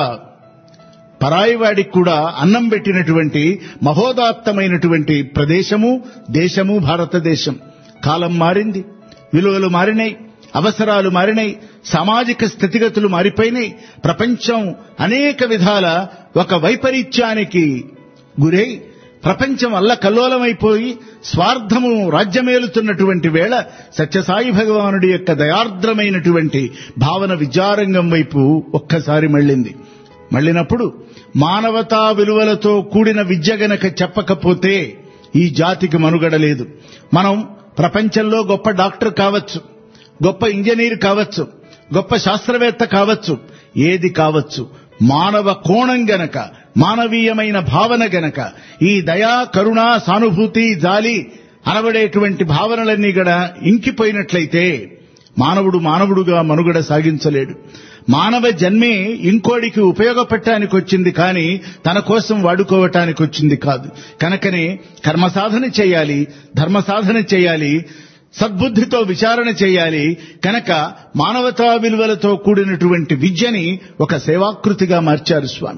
పరాయివాడికి కూడా అన్నం పెట్టినటువంటి మహోదాత్తమైనటువంటి ప్రదేశము దేశము భారతదేశం కాలం మారింది విలువలు మారినాయి అవసరాలు మారినాయి సామాజిక స్థితిగతులు మారిపోయినాయి ప్రపంచం అనేక విధాల ఒక వైపరీత్యానికి గురై ప్రపంచం అల్ల కల్లోలమైపోయి స్వార్థము రాజ్యమేలుతున్నటువంటి వేళ సత్యసాయి భగవానుడి యొక్క దయార్ద్రమైనటువంటి భావన విద్యారంగం వైపు ఒక్కసారి మళ్ళింది మళ్ళినప్పుడు మానవతా విలువలతో కూడిన విద్య గనక చెప్పకపోతే ఈ జాతికి మనుగడ లేదు మనం ప్రపంచంలో గొప్ప డాక్టర్ కావచ్చు గొప్ప ఇంజనీర్ కావచ్చు గొప్ప శాస్త్రవేత్త కావచ్చు ఏది కావచ్చు మానవ కోణం గనక మానవీయమైన భావన గనక ఈ దయా కరుణ సానుభూతి జాలి అనబడేటువంటి భావనలన్నీ గడ ఇంకిపోయినట్లయితే మానవుడు మానవుడుగా మనుగడ సాగించలేడు మానవ జన్మే ఇంకోడికి ఉపయోగపెట్టడానికి వచ్చింది కానీ తన కోసం వాడుకోవటానికి వచ్చింది కాదు కనుకనే కర్మ సాధన చేయాలి ధర్మ సాధన చేయాలి సద్బుద్ధితో విచారణ చేయాలి కనుక మానవతా విలువలతో కూడినటువంటి విద్యని ఒక సేవాకృతిగా మార్చారు స్వామి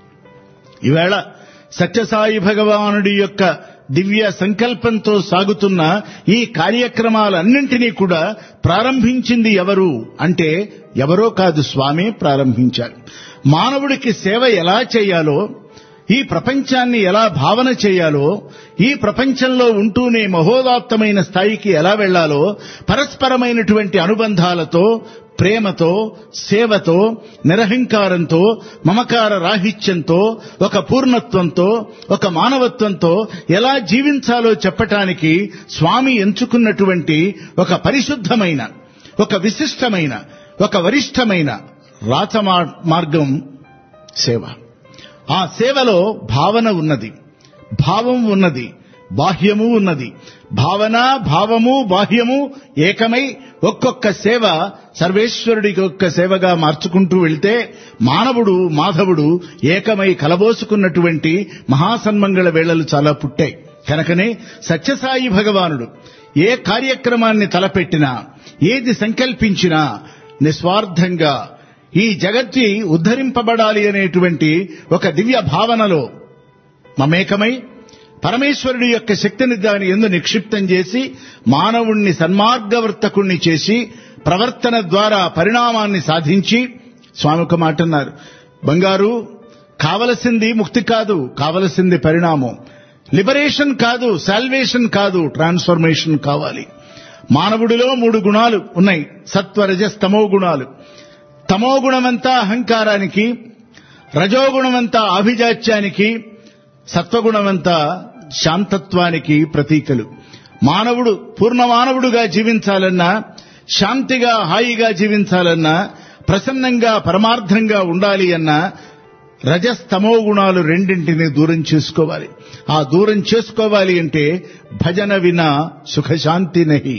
ఈవేళ సత్యసాయి భగవానుడి యొక్క దివ్య సంకల్పంతో సాగుతున్న ఈ కార్యక్రమాలన్నింటినీ కూడా ప్రారంభించింది ఎవరు అంటే ఎవరో కాదు స్వామి ప్రారంభించారు మానవుడికి సేవ ఎలా చేయాలో ఈ ప్రపంచాన్ని ఎలా భావన చేయాలో ఈ ప్రపంచంలో ఉంటూనే మహోదాత్తమైన స్థాయికి ఎలా వెళ్లాలో పరస్పరమైనటువంటి అనుబంధాలతో ప్రేమతో సేవతో నిరహంకారంతో మమకార రాహిత్యంతో ఒక పూర్ణత్వంతో ఒక మానవత్వంతో ఎలా జీవించాలో చెప్పటానికి స్వామి ఎంచుకున్నటువంటి ఒక పరిశుద్ధమైన ఒక విశిష్టమైన ఒక వరిష్టమైన రాచ మార్గం సేవ ఆ సేవలో భావన ఉన్నది భావం ఉన్నది బాహ్యము ఉన్నది భావన భావము బాహ్యము ఏకమై ఒక్కొక్క సేవ సర్వేశ్వరుడికి ఒక్క సేవగా మార్చుకుంటూ వెళ్తే మానవుడు మాధవుడు ఏకమై కలబోసుకున్నటువంటి మహాసన్మంగళ వేళలు చాలా పుట్టాయి కనుకనే సత్యసాయి భగవానుడు ఏ కార్యక్రమాన్ని తలపెట్టినా ఏది సంకల్పించినా నిస్వార్థంగా ఈ జగత్తి ఉద్ధరింపబడాలి అనేటువంటి ఒక దివ్య భావనలో మమేకమై పరమేశ్వరుడి యొక్క శక్తిని దాని ఎందు నిక్షిప్తం చేసి మానవుణ్ణి సన్మార్గవర్తకుణ్ణి చేసి ప్రవర్తన ద్వారా పరిణామాన్ని సాధించి స్వామి ఒక మాట అన్నారు బంగారు కావలసింది ముక్తి కాదు కావలసింది పరిణామం లిబరేషన్ కాదు సాల్వేషన్ కాదు ట్రాన్స్ఫర్మేషన్ కావాలి మానవుడిలో మూడు గుణాలు ఉన్నాయి సత్వరజస్ తమో గుణాలు తమో గుణమంతా అహంకారానికి రజోగుణమంతా ఆభిజాత్యానికి సత్వగుణమంతా శాంతత్వానికి ప్రతీకలు మానవుడు పూర్ణ మానవుడుగా జీవించాలన్నా శాంతిగా హాయిగా జీవించాలన్నా ప్రసన్నంగా పరమార్థంగా ఉండాలి అన్న రజస్తమో గుణాలు రెండింటిని దూరం చేసుకోవాలి ఆ దూరం చేసుకోవాలి అంటే భజన వినా సుఖశాంతి నహి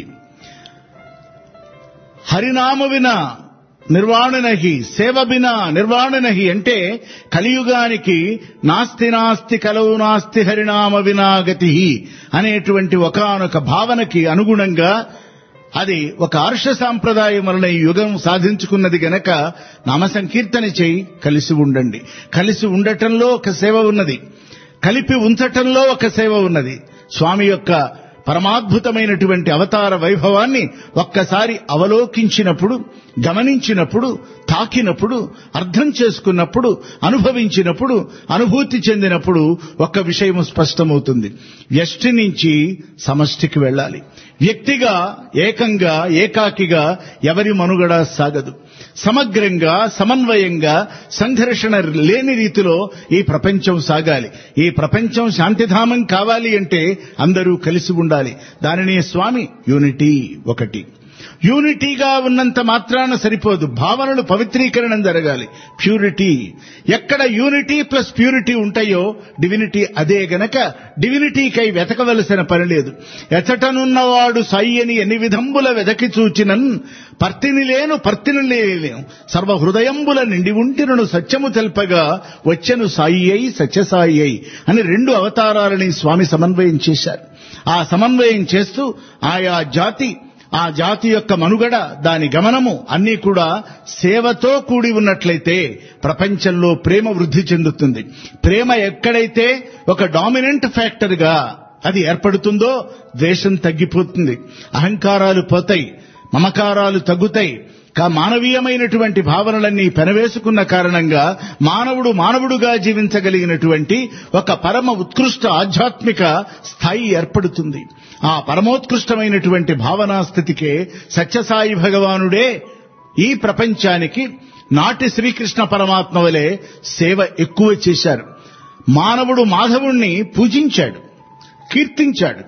హరినామ వినా నిర్వాణ నహి సేవ బినా నిర్వాణ నహి అంటే కలియుగానికి నాస్తి నాస్తి కలవు నాస్తి హరినామ వినాగతి అనేటువంటి ఒకానొక భావనకి అనుగుణంగా అది ఒక ఆర్ష సాంప్రదాయం వలన ఈ యుగం సాధించుకున్నది గనక నామ సంకీర్తన చేయి కలిసి ఉండండి కలిసి ఉండటంలో ఒక సేవ ఉన్నది కలిపి ఉంచటంలో ఒక సేవ ఉన్నది స్వామి యొక్క పరమాద్భుతమైనటువంటి అవతార వైభవాన్ని ఒక్కసారి అవలోకించినప్పుడు గమనించినప్పుడు తాకినప్పుడు అర్థం చేసుకున్నప్పుడు అనుభవించినప్పుడు అనుభూతి చెందినప్పుడు ఒక్క విషయం స్పష్టమవుతుంది వ్యష్టి నుంచి సమష్టికి వెళ్ళాలి వ్యక్తిగా ఏకంగా ఏకాకిగా ఎవరి మనుగడ సాగదు సమగ్రంగా సమన్వయంగా సంఘర్షణ లేని రీతిలో ఈ ప్రపంచం సాగాలి ఈ ప్రపంచం శాంతిధామం కావాలి అంటే అందరూ కలిసి ఉండాలి దానిని స్వామి యూనిటీ ఒకటి యూనిటీగా ఉన్నంత మాత్రాన సరిపోదు భావనలు పవిత్రీకరణం జరగాలి ప్యూరిటీ ఎక్కడ యూనిటీ ప్లస్ ప్యూరిటీ ఉంటాయో డివినిటీ అదే గనక డివినిటీకై వెతకవలసిన పని లేదు ఎచటనున్నవాడు సయ్యని ఎన్ని విధంబుల వెదకి చూచినన్ పర్తిని లేను పర్తిని లేను సర్వ హృదయంబుల నిండి ఉంటినను సత్యము తెల్పగా వచ్చెను సాయి అయి సత్యసాయి అయి అని రెండు అవతారాలని స్వామి సమన్వయం చేశారు ఆ సమన్వయం చేస్తూ ఆయా జాతి ఆ జాతి యొక్క మనుగడ దాని గమనము అన్నీ కూడా సేవతో కూడి ఉన్నట్లయితే ప్రపంచంలో ప్రేమ వృద్ధి చెందుతుంది ప్రేమ ఎక్కడైతే ఒక డామినెంట్ ఫ్యాక్టర్ గా అది ఏర్పడుతుందో ద్వేషం తగ్గిపోతుంది అహంకారాలు పోతాయి మమకారాలు తగ్గుతాయి కా మానవీయమైనటువంటి భావనలన్నీ పెనవేసుకున్న కారణంగా మానవుడు మానవుడుగా జీవించగలిగినటువంటి ఒక పరమ ఉత్కృష్ట ఆధ్యాత్మిక స్థాయి ఏర్పడుతుంది ఆ పరమోత్కృష్టమైనటువంటి భావనా స్థితికే సత్యసాయి భగవానుడే ఈ ప్రపంచానికి నాటి శ్రీకృష్ణ పరమాత్మ వలె సేవ ఎక్కువ చేశారు మానవుడు మాధవుణ్ణి పూజించాడు కీర్తించాడు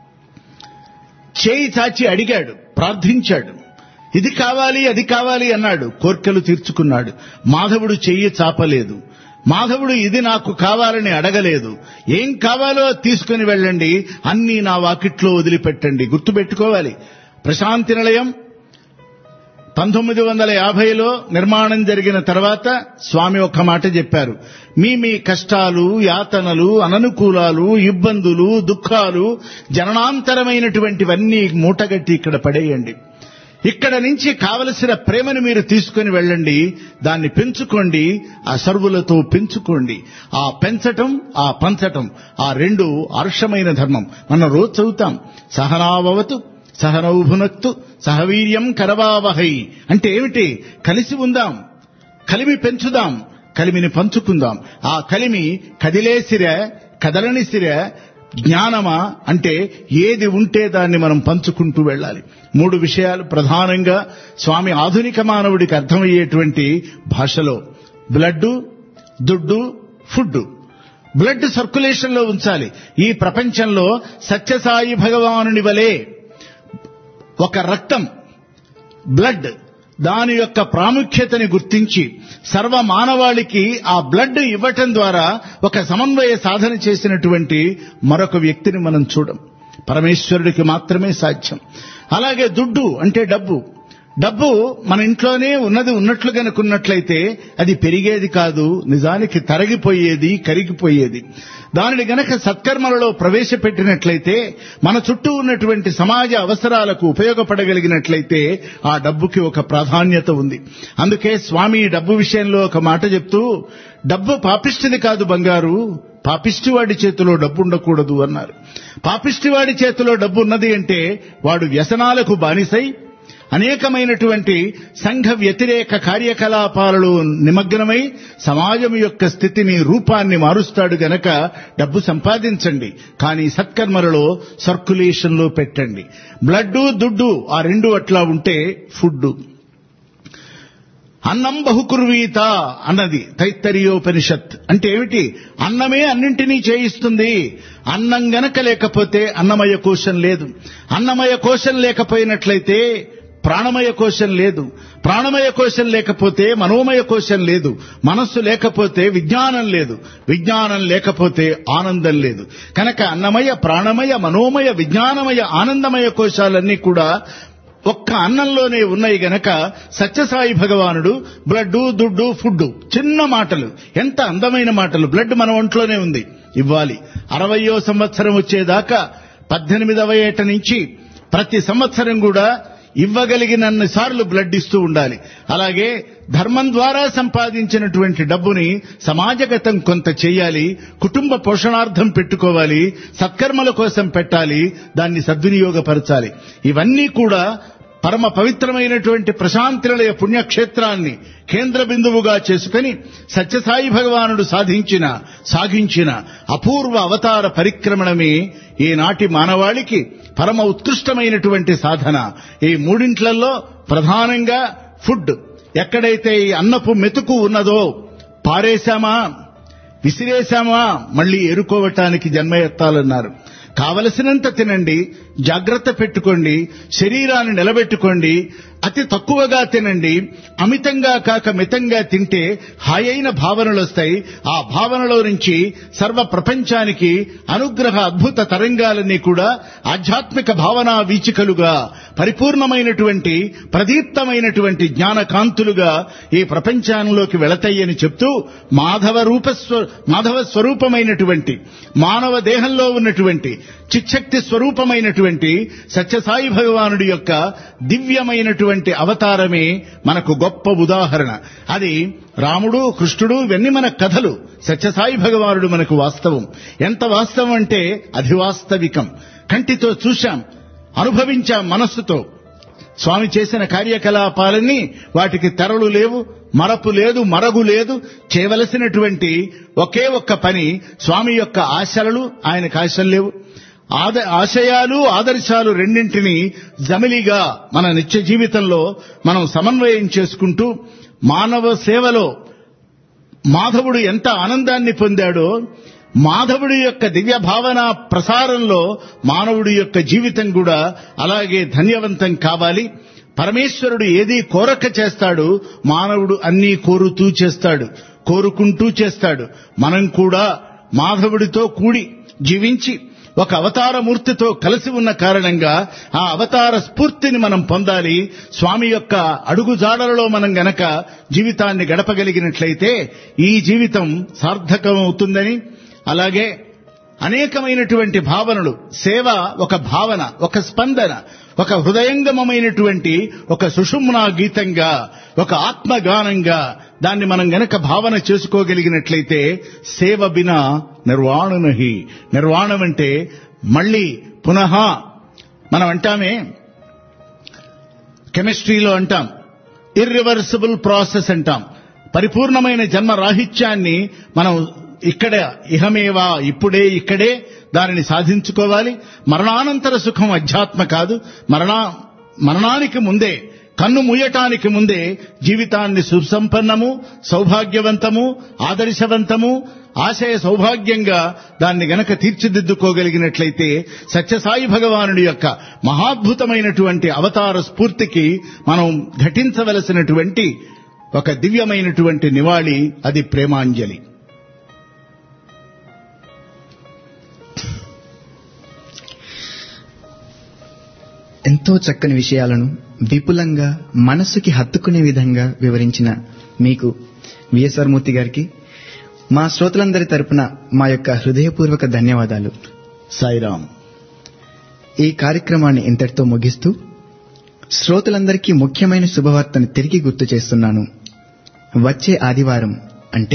చేయి చాచి అడిగాడు ప్రార్థించాడు ఇది కావాలి అది కావాలి అన్నాడు కోర్కెలు తీర్చుకున్నాడు మాధవుడు చెయ్యి చాపలేదు మాధవుడు ఇది నాకు కావాలని అడగలేదు ఏం కావాలో తీసుకుని వెళ్ళండి అన్నీ నా వాకిట్లో వదిలిపెట్టండి గుర్తుపెట్టుకోవాలి ప్రశాంతి నిలయం పంతొమ్మిది వందల యాభైలో నిర్మాణం జరిగిన తర్వాత స్వామి ఒక్క మాట చెప్పారు మీ మీ కష్టాలు యాతనలు అననుకూలాలు ఇబ్బందులు దుఃఖాలు జననాంతరమైనటువంటివన్నీ మూటగట్టి ఇక్కడ పడేయండి ఇక్కడ నుంచి కావలసిన ప్రేమను మీరు తీసుకుని వెళ్ళండి దాన్ని పెంచుకోండి ఆ సర్వులతో పెంచుకోండి ఆ పెంచటం ఆ పంచటం ఆ రెండు ఆర్షమైన ధర్మం మనం రోజు చదువుతాం సహనావవతు సహనౌభునక్తు సహవీర్యం కరవావహై అంటే ఏమిటి కలిసి ఉందాం కలిమి పెంచుదాం కలిమిని పంచుకుందాం ఆ కలిమి కదిలేసిరే కదలని సిరే జ్ఞానమా అంటే ఏది ఉంటే దాన్ని మనం పంచుకుంటూ వెళ్ళాలి మూడు విషయాలు ప్రధానంగా స్వామి ఆధునిక మానవుడికి అర్థమయ్యేటువంటి భాషలో బ్లడ్ దుడ్డు ఫుడ్ బ్లడ్ సర్క్యులేషన్ లో ఉంచాలి ఈ ప్రపంచంలో సత్యసాయి భగవానుని వలె ఒక రక్తం బ్లడ్ దాని యొక్క ప్రాముఖ్యతని గుర్తించి సర్వ మానవాళికి ఆ బ్లడ్ ఇవ్వటం ద్వారా ఒక సమన్వయ సాధన చేసినటువంటి మరొక వ్యక్తిని మనం చూడం పరమేశ్వరుడికి మాత్రమే సాధ్యం అలాగే దుడ్డు అంటే డబ్బు డబ్బు మన ఇంట్లోనే ఉన్నది ఉన్నట్లు గనుకున్నట్లయితే అది పెరిగేది కాదు నిజానికి తరగిపోయేది కరిగిపోయేది దానిని గనక సత్కర్మలలో ప్రవేశపెట్టినట్లయితే మన చుట్టూ ఉన్నటువంటి సమాజ అవసరాలకు ఉపయోగపడగలిగినట్లయితే ఆ డబ్బుకి ఒక ప్రాధాన్యత ఉంది అందుకే స్వామి ఈ డబ్బు విషయంలో ఒక మాట చెప్తూ డబ్బు పాపిష్టిది కాదు బంగారు పాపిష్టివాడి చేతిలో డబ్బు ఉండకూడదు అన్నారు పాపిష్టివాడి చేతిలో డబ్బు ఉన్నది అంటే వాడు వ్యసనాలకు బానిసై అనేకమైనటువంటి సంఘ వ్యతిరేక కార్యకలాపాలలో నిమగ్నమై సమాజం యొక్క స్థితిని రూపాన్ని మారుస్తాడు గనక డబ్బు సంపాదించండి కానీ సత్కర్మలలో సర్క్యులేషన్ లో పెట్టండి బ్లడ్ దుడ్డు ఆ రెండు అట్లా ఉంటే ఫుడ్ అన్నం బహుకుర్వీత అన్నది తైత్తరీయోపనిషత్ అంటే ఏమిటి అన్నమే అన్నింటినీ చేయిస్తుంది అన్నం గనక లేకపోతే అన్నమయ కోశం లేదు అన్నమయ కోశం లేకపోయినట్లయితే ప్రాణమయ కోశం లేదు ప్రాణమయ కోశం లేకపోతే మనోమయ కోశం లేదు మనస్సు లేకపోతే విజ్ఞానం లేదు విజ్ఞానం లేకపోతే ఆనందం లేదు కనుక అన్నమయ ప్రాణమయ మనోమయ విజ్ఞానమయ ఆనందమయ కోశాలన్నీ కూడా ఒక్క అన్నంలోనే ఉన్నాయి గనక సత్యసాయి భగవానుడు బ్లడ్ దుడ్డు ఫుడ్ చిన్న మాటలు ఎంత అందమైన మాటలు బ్లడ్ మన ఒంట్లోనే ఉంది ఇవ్వాలి అరవయో సంవత్సరం వచ్చేదాకా పద్దెనిమిదవ ఏట నుంచి ప్రతి సంవత్సరం కూడా ఇవ్వగలిగినన్ని సార్లు బ్లడ్ ఇస్తూ ఉండాలి అలాగే ధర్మం ద్వారా సంపాదించినటువంటి డబ్బుని సమాజగతం కొంత చేయాలి కుటుంబ పోషణార్థం పెట్టుకోవాలి సత్కర్మల కోసం పెట్టాలి దాన్ని సద్వినియోగపరచాలి ఇవన్నీ కూడా పరమ పవిత్రమైనటువంటి ప్రశాంతినిలయ పుణ్యక్షేత్రాన్ని కేంద్ర బిందువుగా చేసుకుని సత్యసాయి భగవానుడు సాధించిన సాగించిన అపూర్వ అవతార పరిక్రమణమే ఈనాటి మానవాళికి పరమ ఉత్కృష్టమైనటువంటి సాధన ఈ మూడింట్లలో ప్రధానంగా ఫుడ్ ఎక్కడైతే ఈ అన్నపు మెతుకు ఉన్నదో పారేశామా విసిరేశామా మళ్ళీ ఏరుకోవటానికి జన్మ ఎత్తాలన్నారు కావలసినంత తినండి జాగ్రత్త పెట్టుకోండి శరీరాన్ని నిలబెట్టుకోండి అతి తక్కువగా తినండి అమితంగా కాక మితంగా తింటే హాయైన భావనలు వస్తాయి ఆ భావనలో నుంచి సర్వ ప్రపంచానికి అనుగ్రహ అద్భుత తరంగాలన్నీ కూడా ఆధ్యాత్మిక భావనా వీచికలుగా పరిపూర్ణమైనటువంటి ప్రదీప్తమైనటువంటి జ్ఞాన కాంతులుగా ఈ ప్రపంచంలోకి వెళతాయని చెప్తూ మాధవ రూపస్వ మాధవ స్వరూపమైనటువంటి మానవ దేహంలో ఉన్నటువంటి చిచ్చక్తి స్వరూపమైనటువంటి సత్యసాయి భగవానుడి యొక్క దివ్యమైనటువంటి అవతారమే మనకు గొప్ప ఉదాహరణ అది రాముడు కృష్ణుడు ఇవన్నీ మన కథలు సత్యసాయి భగవానుడు మనకు వాస్తవం ఎంత వాస్తవం అంటే అది వాస్తవికం కంటితో చూశాం అనుభవించాం మనస్సుతో స్వామి చేసిన కార్యకలాపాలన్నీ వాటికి తెరలు లేవు మరపు లేదు మరగు లేదు చేయవలసినటువంటి ఒకే ఒక్క పని స్వామి యొక్క ఆశలు ఆయనకు ఆశలు లేవు ఆద ఆశయాలు ఆదర్శాలు రెండింటిని జమిలిగా మన నిత్య జీవితంలో మనం సమన్వయం చేసుకుంటూ మానవ సేవలో మాధవుడు ఎంత ఆనందాన్ని పొందాడో మాధవుడి యొక్క దివ్య భావన ప్రసారంలో మానవుడి యొక్క జీవితం కూడా అలాగే ధన్యవంతం కావాలి పరమేశ్వరుడు ఏది కోరక చేస్తాడు మానవుడు అన్నీ కోరుతూ చేస్తాడు కోరుకుంటూ చేస్తాడు మనం కూడా మాధవుడితో కూడి జీవించి ఒక అవతార మూర్తితో కలిసి ఉన్న కారణంగా ఆ అవతార స్ఫూర్తిని మనం పొందాలి స్వామి యొక్క అడుగుజాడలలో మనం గనక జీవితాన్ని గడపగలిగినట్లయితే ఈ జీవితం సార్థకం అవుతుందని అలాగే అనేకమైనటువంటి భావనలు సేవ ఒక భావన ఒక స్పందన ఒక హృదయంగమమైనటువంటి ఒక సుషుమ్నా గీతంగా ఒక ఆత్మగానంగా దాన్ని మనం గనక భావన చేసుకోగలిగినట్లయితే సేవ బినా నిర్వాణనహి నిర్వాణం అంటే మళ్ళీ పునః మనం అంటామే కెమిస్ట్రీలో అంటాం ఇర్రివర్సిబుల్ ప్రాసెస్ అంటాం పరిపూర్ణమైన జన్మ రాహిత్యాన్ని మనం ఇక్కడ ఇహమేవా ఇప్పుడే ఇక్కడే దానిని సాధించుకోవాలి మరణానంతర సుఖం అధ్యాత్మ కాదు మరణా మరణానికి ముందే కన్ను మూయటానికి ముందే జీవితాన్ని సుసంపన్నము సౌభాగ్యవంతము ఆదర్శవంతము ఆశయ సౌభాగ్యంగా దాన్ని గనక తీర్చిదిద్దుకోగలిగినట్లయితే సత్యసాయి భగవానుడి యొక్క మహాద్భుతమైనటువంటి అవతార స్ఫూర్తికి మనం ఘటించవలసినటువంటి ఒక దివ్యమైనటువంటి నివాళి అది ప్రేమాంజలి ఎంతో చక్కని విషయాలను విపులంగా మనస్సుకి హత్తుకునే విధంగా వివరించిన మీకు విఎస్ఆర్ మూర్తి గారికి మా శ్రోతలందరి తరపున మా యొక్క హృదయపూర్వక ధన్యవాదాలు సాయిరాం ఈ కార్యక్రమాన్ని ఇంతటితో ముగిస్తూ శ్రోతలందరికీ ముఖ్యమైన శుభవార్తను తిరిగి గుర్తు చేస్తున్నాను వచ్చే ఆదివారం అంటే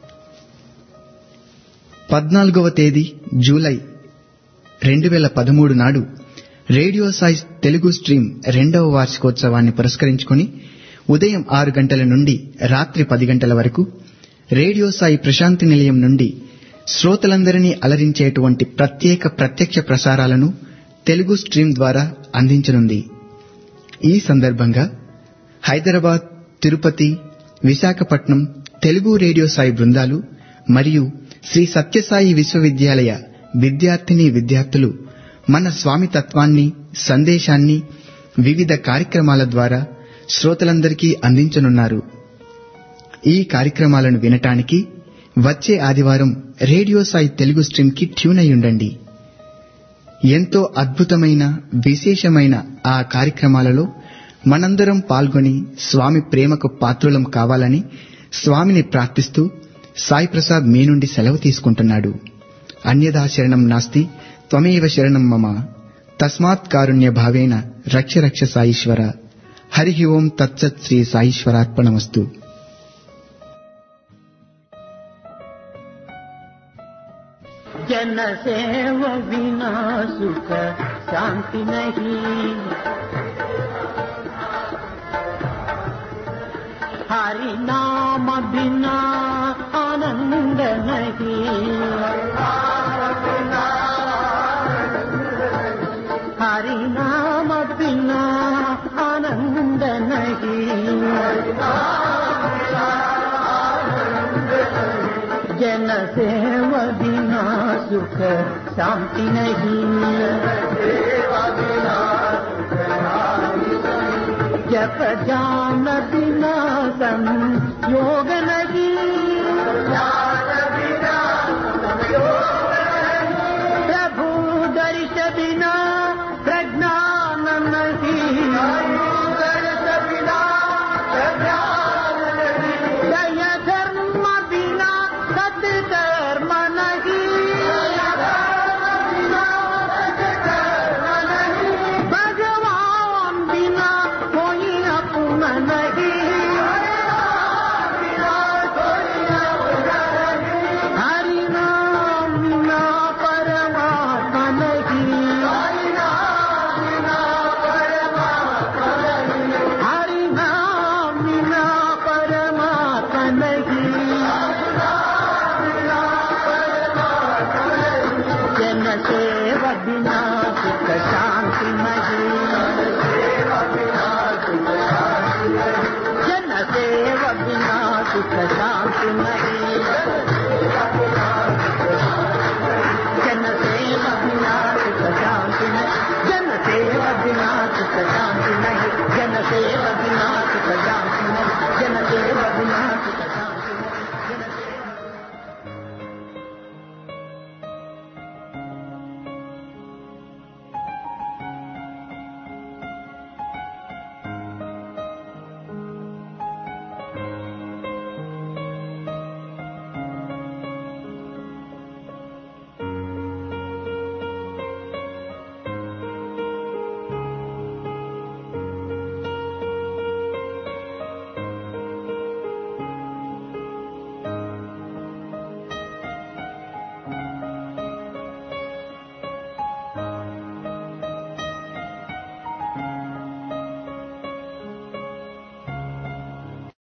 పద్నాలుగవ తేదీ జూలై రెండు వేల పదమూడు నాడు రేడియో సాయి తెలుగు స్ట్రీమ్ రెండవ వార్షికోత్సవాన్ని పురస్కరించుకుని ఉదయం ఆరు గంటల నుండి రాత్రి పది గంటల వరకు రేడియో సాయి ప్రశాంతి నిలయం నుండి శ్రోతలందరినీ అలరించేటువంటి ప్రత్యేక ప్రత్యక్ష ప్రసారాలను తెలుగు స్ట్రీమ్ ద్వారా అందించనుంది ఈ సందర్భంగా హైదరాబాద్ తిరుపతి విశాఖపట్నం తెలుగు రేడియో సాయి బృందాలు మరియు శ్రీ సత్యసాయి విశ్వవిద్యాలయ విద్యార్థిని విద్యార్థులు మన స్వామి తత్వాన్ని సందేశాన్ని వివిధ కార్యక్రమాల ద్వారా శ్రోతలందరికీ అందించనున్నారు ఈ కార్యక్రమాలను వినటానికి వచ్చే ఆదివారం రేడియో సాయి తెలుగు స్ట్రీమ్ కి ట్యూన్ అయి ఉండండి ఎంతో అద్భుతమైన విశేషమైన ఆ కార్యక్రమాలలో మనందరం పాల్గొని స్వామి ప్రేమకు పాత్రులం కావాలని స్వామిని ప్రార్థిస్తూ సాయి ప్రసాద్ మీ నుండి సెలవు తీసుకుంటున్నాడు అన్యదా శరణం నాస్తి త్వమేవ శరణం మమ తస్మాత్ కారుణ్య భావేన రక్ష రక్ష సాయిశ్వర హరి ఓం తత్సత్ శ్రీ సాయిశ్వరార్పణమస్తు जन सेव बिना सुख शांति नहीं हरि नाम बिना आनंद नहीं हरि नाम बिना आनंद नहीं जन सेव बिना सुख शांति नहीं जप जान बिना संयोग नहीं प्रभु दर्श बिना प्रज्ञान नहीं दय धर्म बिना सत्कर्म नहीं भगवान बिना कोई अपना नहीं हरि नाम बिना परमात्मा नहीं हरि नाम बिना परमात्मा नहीं जन सेव बिना